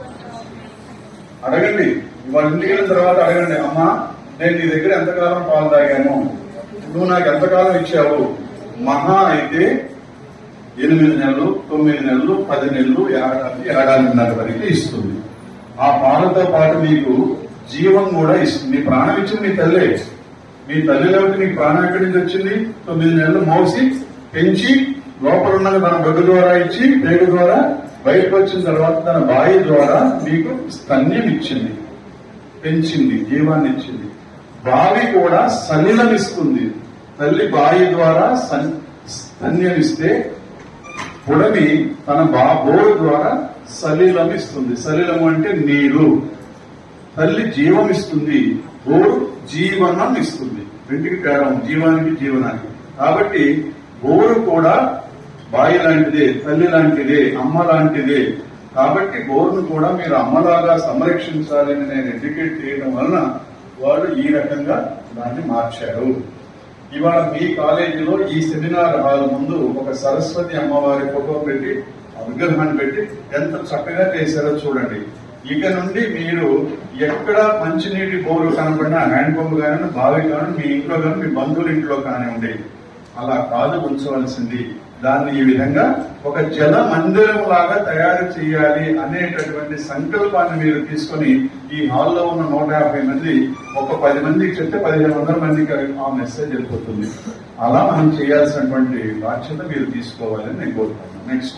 అడగండి ఇవాళ ఇంటికి వెళ్ళిన తర్వాత అడగండి అమ్మా నేను నీ దగ్గర ఎంతకాలం పాలు తాగాను నువ్వు నాకు ఎంతకాలం ఇచ్చావు మహా అయితే ఎనిమిది నెలలు తొమ్మిది నెలలు పది నెలలు ఏడాది ఏడాదిన్నర వరకు ఇస్తుంది ఆ పాలతో పాటు మీకు జీవం కూడా ఇస్తుంది మీ ప్రాణం ఇచ్చింది మీ తల్లే మీ తల్లిలోకి నీకు ప్రాణం ఎక్కడి నుంచి వచ్చింది తొమ్మిది నెలలు మోసి పెంచి లోపల ఉన్నది తన బొడ్డు ద్వారా ఇచ్చి పేగు ద్వారా బయటకు వచ్చిన తర్వాత తన బాయి ద్వారా మీకు స్తన్యం ఇచ్చింది పెంచింది జీవాన్ని ఇచ్చింది బావి కూడా సలిలం ఇస్తుంది తల్లి బాయి ద్వారా సన్- స్తన్యం ఇస్తే పుడమి తన బా బోరు ద్వారా సలిలం ఇస్తుంది సలిలం అంటే నీరు తల్లి జీవం ఇస్తుంది బోరు జీవనం ఇస్తుంది రెండుకి తేడా ఉంది. జీవానికి జీవనానికి కాబట్టి బోరు కూడా బాయి లాంటిదే తల్లి లాంటిదే అమ్మ లాంటిదే కాబట్టి బోరును కూడా మీరు అమ్మలాగా సంరక్షించాలని నేను ఎడ్యుకేట్ చేయడం వలన వాళ్ళు ఈ రకంగా దాన్ని మార్చారు ఇవాళ మీ కాలేజీలో ఈ సెమినార్ హాల్ ముందు ఒక సరస్వతి అమ్మవారి ఫోటో పెట్టి ఆ విగ్రహాన్ని పెట్టి ఎంత చక్కగా చేశారో చూడండి ఇక నుండి మీరు ఎక్కడ మంచినీటి బోరు కనపడినా హ్యాండ్ పంప్ కానీ బావి కానీ మీ ఇంట్లో కానీ మీ బంధువుల ఇంట్లో కానివ్వండి అలా కాదు ఉంచవలసింది దాన్ని ఈ విధంగా ఒక జల మందిరం లాగా తయారు చేయాలి అనేటటువంటి సంకల్పాన్ని మీరు తీసుకొని ఈ హాల్లో ఉన్న నూట యాభై మంది ఒక పది మందికి చెప్తే పదిహేను వందల మందికి ఆ మెసేజ్ వెళ్ళిపోతుంది అలా మనం చేయాల్సినటువంటి బాధ్యత మీరు తీసుకోవాలని నేను కోరుతున్నాను నెక్స్ట్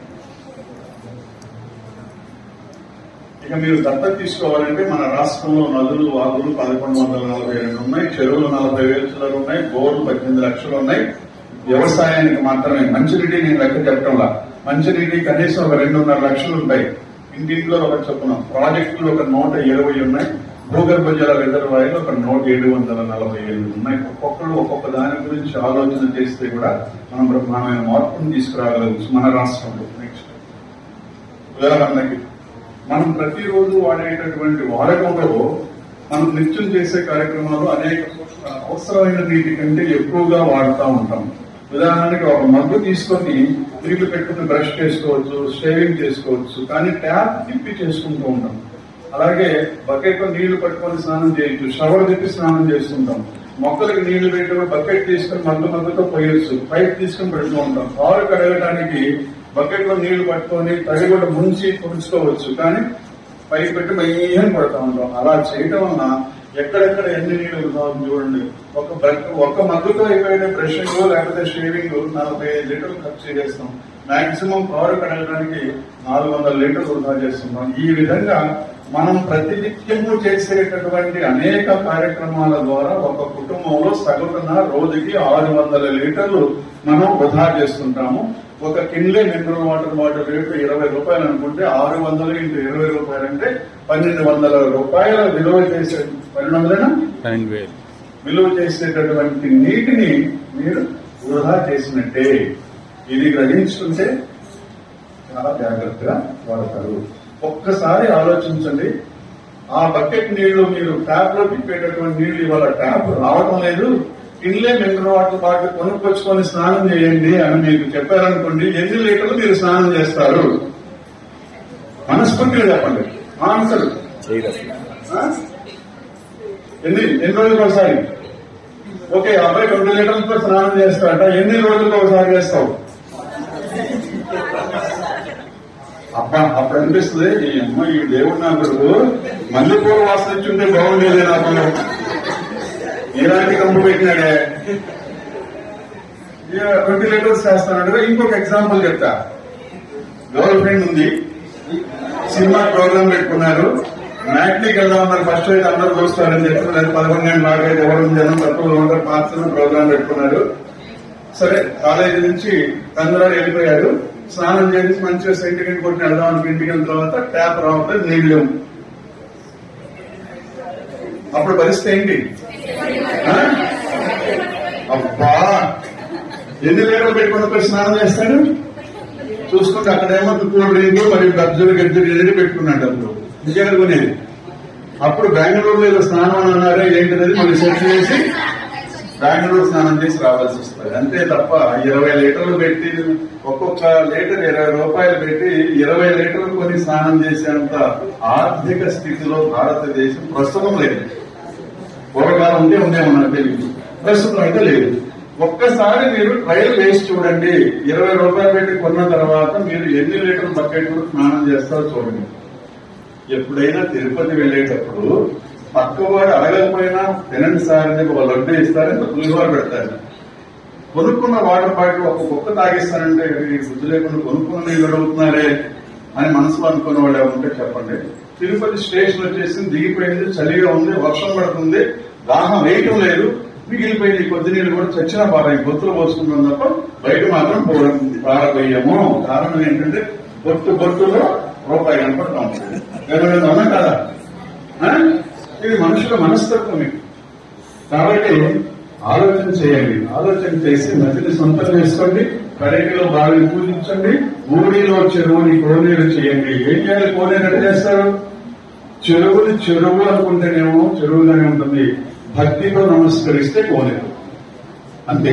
ఇక మీరు దత్తత తీసుకోవాలంటే మన రాష్ట్రంలో నదులు వాగులు పదకొండు వందల నలభై రెండు ఉన్నాయి చెరువులు నలభై వేల చిల్లర ఉన్నాయి బోర్లు పద్దెనిమిది లక్షలు ఉన్నాయి వ్యవసాయానికి మాత్రమే మంచినీటి నేను లెక్క చెప్పడంలా మంచినీటి కనీసం ఒక రెండున్నర లక్షలు ఉంటాయి ఇంటింట్లో ఒక చొప్పున ప్రాజెక్టులు ఒక నూట ఇరవై ఉన్నాయి భూగర్భ జల రిజర్వాయర్లు ఒక నూట ఏడు వందల నలభై ఎనిమిది ఉన్నాయి ఒక్కొక్కరు ఒక్కొక్క దాని గురించి ఆలోచన చేస్తే కూడా మనం బ్రహ్మాండమైన మార్పును తీసుకురాగలవచ్చు మన రాష్ట్రంలో నెక్స్ట్ ఉదాహరణకి మనం ప్రతిరోజు వాడేటటువంటి వాడకంలో మనం నిత్యం చేసే కార్యక్రమాలు అనేక అవసరమైన నీటి కంటే ఎక్కువగా వాడుతూ ఉంటాం ఉదాహరణకి ఒక మగ్గు తీసుకొని నీళ్లు పెట్టుకుని బ్రష్ చేసుకోవచ్చు షేవింగ్ చేసుకోవచ్చు కానీ ట్యాప్ తిప్పి చేసుకుంటూ ఉంటాం అలాగే బకెట్ లో నీళ్లు పట్టుకొని స్నానం చేయొచ్చు షవర్ తిప్పి స్నానం చేస్తుంటాం మొక్కలకి నీళ్లు పెట్టినప్పుడు బకెట్ తీసుకొని మగ్గు మగ్గుతో పోయొచ్చు పైప్ తీసుకొని పెడుతూ ఉంటాం కారు కడగడానికి బకెట్ లో నీళ్లు పట్టుకొని తడి కూడా ముంచి తుడుచుకోవచ్చు కానీ పైకి పెట్టి మయ్యం కొడతా ఉంటాం అలా చేయటం వలన ఎక్కడెక్కడ ఎన్ని నీళ్లు వృధా అవుతుంది చూడండి ఒక బకెట్ ఒక మగ్గుతో అయిపోయిన బ్రషింగ్ లేకపోతే షేవింగ్ నలభై ఐదు లీటర్లు ఖర్చు చేస్తాం మాక్సిమం కారు కడగడానికి నాలుగు వందల లీటర్లు వృధా చేస్తున్నాం ఈ విధంగా మనం ప్రతినిత్యము చేసేటటువంటి అనేక కార్యక్రమాల ద్వారా ఒక కుటుంబంలో సగటున రోజుకి ఆరు వందల లీటర్లు మనం వృధా చేస్తుంటాము ఒక Kinley mineral water bottle rate ఇరవై రూపాయలు అనుకుంటే ఆరు వందలు ఇంటూ ఇరవై రూపాయలు అంటే పన్నెండు వందల రూపాయల విలువ చేసే పన్నెండు వందలైనా పన్నెండు వేలు విలువ చేసేటటువంటి నీటిని మీరు వృధా చేసినట్టే ఇది గ్రహించుకుంటే చాలా జాగ్రత్తగా వాడతారు ఒక్కసారి ఆలోచించండి ఆ బకెట్ నీళ్లు మీరు ట్యాప్ లో తిప్పేటటువంటి నీళ్లు ఇవాళ ట్యాప్ రావడం లేదు ఇన్లే మినరల్ వాటర్ బాటిల్ కొనుక్కొచ్చుకొని స్నానం చేయండి అని మీకు చెప్పారనుకోండి ఎన్ని లీటర్లు మీరు స్నానం చేస్తారు మనస్ఫూర్తిగా చెప్పండి ఆన్సర్ ఆ? ఎన్ని ఎన్ని రోజులకు ఒకసారి ఓకే అబ్బాయి రెండు లీటర్లతో స్నానం చేస్తాడట ఎన్ని రోజులకు ఒకసారి చేస్తావు అబ్బా అప్పుడు అనిపిస్తుంది ఈ అమ్మ ఈ దేవుడు నాకు మల్లెపూల వాసన ఇచ్చుంటే బాగుండేది నాకు ఇలాంటి కంపు పెట్టినాడే ట్వంటీ లీటర్స్ చేస్తానంటే ఇంకొక ఎగ్జాంపుల్ చెప్తా గర్ల్ ఫ్రెండ్ ఉంది సినిమా ప్రోగ్రామ్ పెట్టుకున్నారు మ్యాట్నీకి వెళ్దాం అన్నారు ఫస్ట్ అయితే అందరూ చూస్తారని చెప్తున్నారు పదకొండు గంటల ఆగైతే ఎవరు జనం తక్కువ ఉంటారు పాత ప్రోగ్రామ్ పెట్టుకున్నారు సరే కాలేజీ నుంచి అందరూ వెళ్ళిపోయారు స్నానం చేసి మంచిగా సెంటిమెంట్ కొట్టి వెళ్దాం అనుకుని ఇంటికి వెళ్ళిన తర్వాత ట్యాప్ రావట్లేదు నీళ్ళు లేవు. అప్పుడు పరిస్థితి ఏంటి ఆ? అబ్బా ఎన్ని లీటర్లు పెట్టుకుని పోయి స్నానం చేస్తాడు చూసుకుంటే అక్కడేమో కూల్ డ్రింక్ మరియు గజ్జలు గజ్జలు ఎదురు పెట్టుకున్నాడు అందులో ఇంకెక్కడ కొనేది అప్పుడు బెంగళూరులో ఏదో స్నానం అని అన్నారే ఏంటిది మళ్ళీ సెర్చ్ చేసి బెంగళూరు స్నానం చేసి రావాల్సి వస్తుంది అంతే తప్ప ఇరవై లీటర్లు పెట్టి ఒక్కొక్క లీటర్ ఇరవై రూపాయలు పెట్టి ఇరవై లీటర్లు కొని స్నానం చేసేంత ఆర్థిక స్థితిలో భారతదేశం ప్రస్తుతం లేదు పూర్వకాలం ఉంటే ఉందేమో నాకు తెలియదు ప్రస్తుతం అయితే లేదు ఒక్కసారి మీరు ట్రయల్ వేసి చూడండి ఇరవై రూపాయలు పెట్టి కొన్న తర్వాత మీరు ఎన్ని లీటర్ బకెట్ స్నానం చేస్తారో చూడండి ఎప్పుడైనా తిరుపతి వెళ్ళేటప్పుడు పక్కవాడు అడగకపోయినా తినండి సార్ అని చెప్పి వాళ్ళు లడ్డు ఇస్తారు ఇంత పులిహోర పెడతారు కొనుక్కున్న వాటర్ బాటిల్ ఒక కుక్క తాగిస్తానంటే ఈ బుద్ధి లేకుండా కొనుక్కున్న నీళ్ళు అడుగుతున్నారే అని మనసులో అనుకున్న వాళ్ళు ఉంటే చెప్పండి తిరుపతి స్టేషన్ వచ్చేసి దిగిపోయింది చలిగా ఉంది వర్షం పడుతుంది దాహం వేయటం లేదు మిగిలిపోయింది ఈ కొద్ది నీళ్ళు కూడా చచ్చిన పారాయి గొంతులు పోసుకుంటాం తప్ప బయట మాత్రం పోవడం పారబోయాము కారణం ఏంటంటే బొట్టు బొట్టులో రూపాయి కనపడతా ఉంటుంది ఏమైనా అవునా కదా ఆ? ఇది మనుషుల మనస్తత్వం ఇది. కాబట్టి ఆలోచన చేయండి ఆలోచన చేసి నదిని సొంతం చేసుకోండి కరెంటిలో బావిని పూజించండి ఊరిలో చెరువుని కోనేరు చేయండి ఏం చేయాలి కోనేరు ఎట్లా చేస్తారు చెరువుని చెరువు అనుకుంటేనేమో చెరువుగానే ఉంటుంది భక్తితో నమస్కరిస్తే కోనేరు అంతే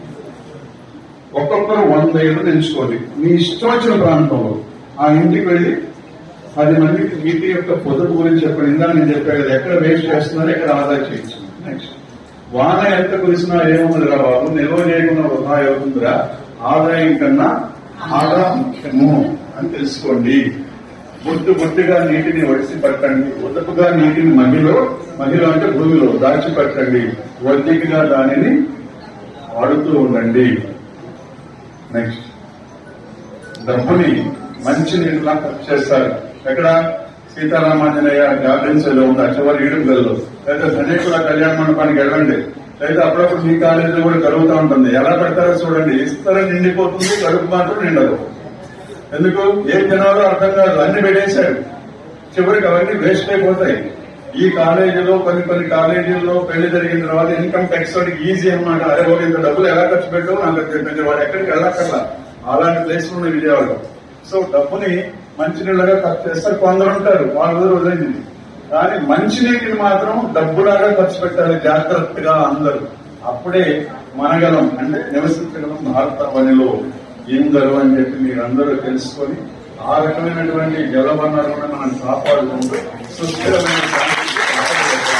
ఒక్కొక్కరు వంద ఏళ్ళు ఎంచుకోండి మీ ఇష్టం వచ్చిన ప్రాంతంలో ఆ ఇంటికి వెళ్ళి పది మందికి నీటి యొక్క పొదుపు గురించి చెప్పండి ఇందా నేను చెప్పాను కదా ఎక్కడ వేస్ట్ చేస్తున్నారు ఎక్కడ ఆదా చేయొచ్చు నెక్స్ట్ వాన ఎంత కురిసినా ఏముందిరా బాబు నిల్వ చేయకుండా వృధా అవుతుందిరా ఆదాయం కన్నా ఆదా ముఖ్యము అని తెలుసుకోండి బొట్టు బొట్టుగా నీటిని ఒడిసి పట్టండి ఉదపుగా నీటిని మహిలో మహిళ అంటే భూమిలో దాచిపెట్టండి వడ్డీకిగా దానిని వాడుతూ ఉండండి నెక్స్ట్ డబ్బుని మంచి నీటిలా ఖర్చు చేస్తారు ఎక్కడ సీతారామాంజనేయ గార్డెన్స్ లో ఉంది చివరి ఈడుపులలో లేదా ధనేకుల కళ్యాణ మండపానికి వెళ్ళండి లేదా అప్పుడప్పుడు మీ కాలేజీలో కూడా కలుగుతూ ఉంటుంది ఎలా పెడతారో చూడండి ఇస్తారని నిండిపోతుంది కడుపు మాత్రం నిండదు ఎందుకు ఏం తినాలో అర్థం కాదు అన్ని పెట్టేశాడు చివరికి అవన్నీ వేస్ట్ అయిపోతాయి ఈ కాలేజీలో కొన్ని కొన్ని కాలేజీల్లో పెళ్లి జరిగిన తర్వాత ఇన్కమ్ ట్యాక్స్ వాడికి ఈజీ అన్నమాట అరే ఒక ఇంత డబ్బులు ఎలా ఖర్చు పెట్టావు నాకు అది తెలియదు. వాడు ఎక్కడికి వెళ్ళక్కర్లా అలాంటి ప్లేస్ ఉన్నాయి విజయవాడలో సో డబ్బుని మంచినీళ్ళగా ఖర్చు చేస్తారు కొందరు ఉంటారు వాళ్ళ దగ్గర వదిలింది కానీ మంచినీటిని మాత్రం డబ్బులాగా ఖర్చు పెట్టాలి జాగ్రత్తగా అందరూ అప్పుడే మనగలం అంటే నివసించగలం భారతవనిలో ఇందరు అని చెప్పి మీరందరూ తెలుసుకొని ఆ రకమైనటువంటి జల వనరులను మనం కాపాడుకుంటూ సుస్థిరమైన శాంతికి కాపాడుకోవాలి.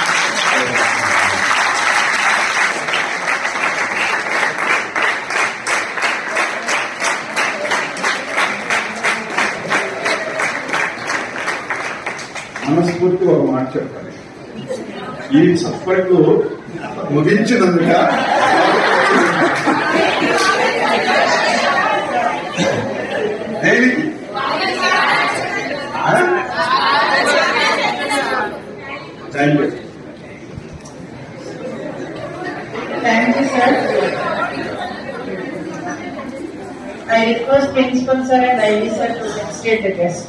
మనస్ఫూర్తి ఒక మాట చెప్పాలి ఈ చప్పట్లు ముగించినందుక దేనికి thank you Thank you, sir. I request principal sir and IB sir to state the guest.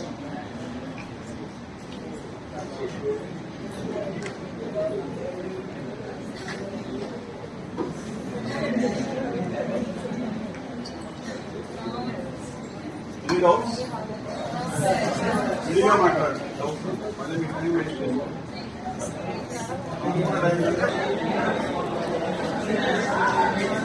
Any doubts? విడిగా మాట్లాడండి డౌట్స్ మళ్ళీ మీకు టైం వేస్ట్ చేయదు. మీకు కూడా టైం వేస్ట్ చేయదు.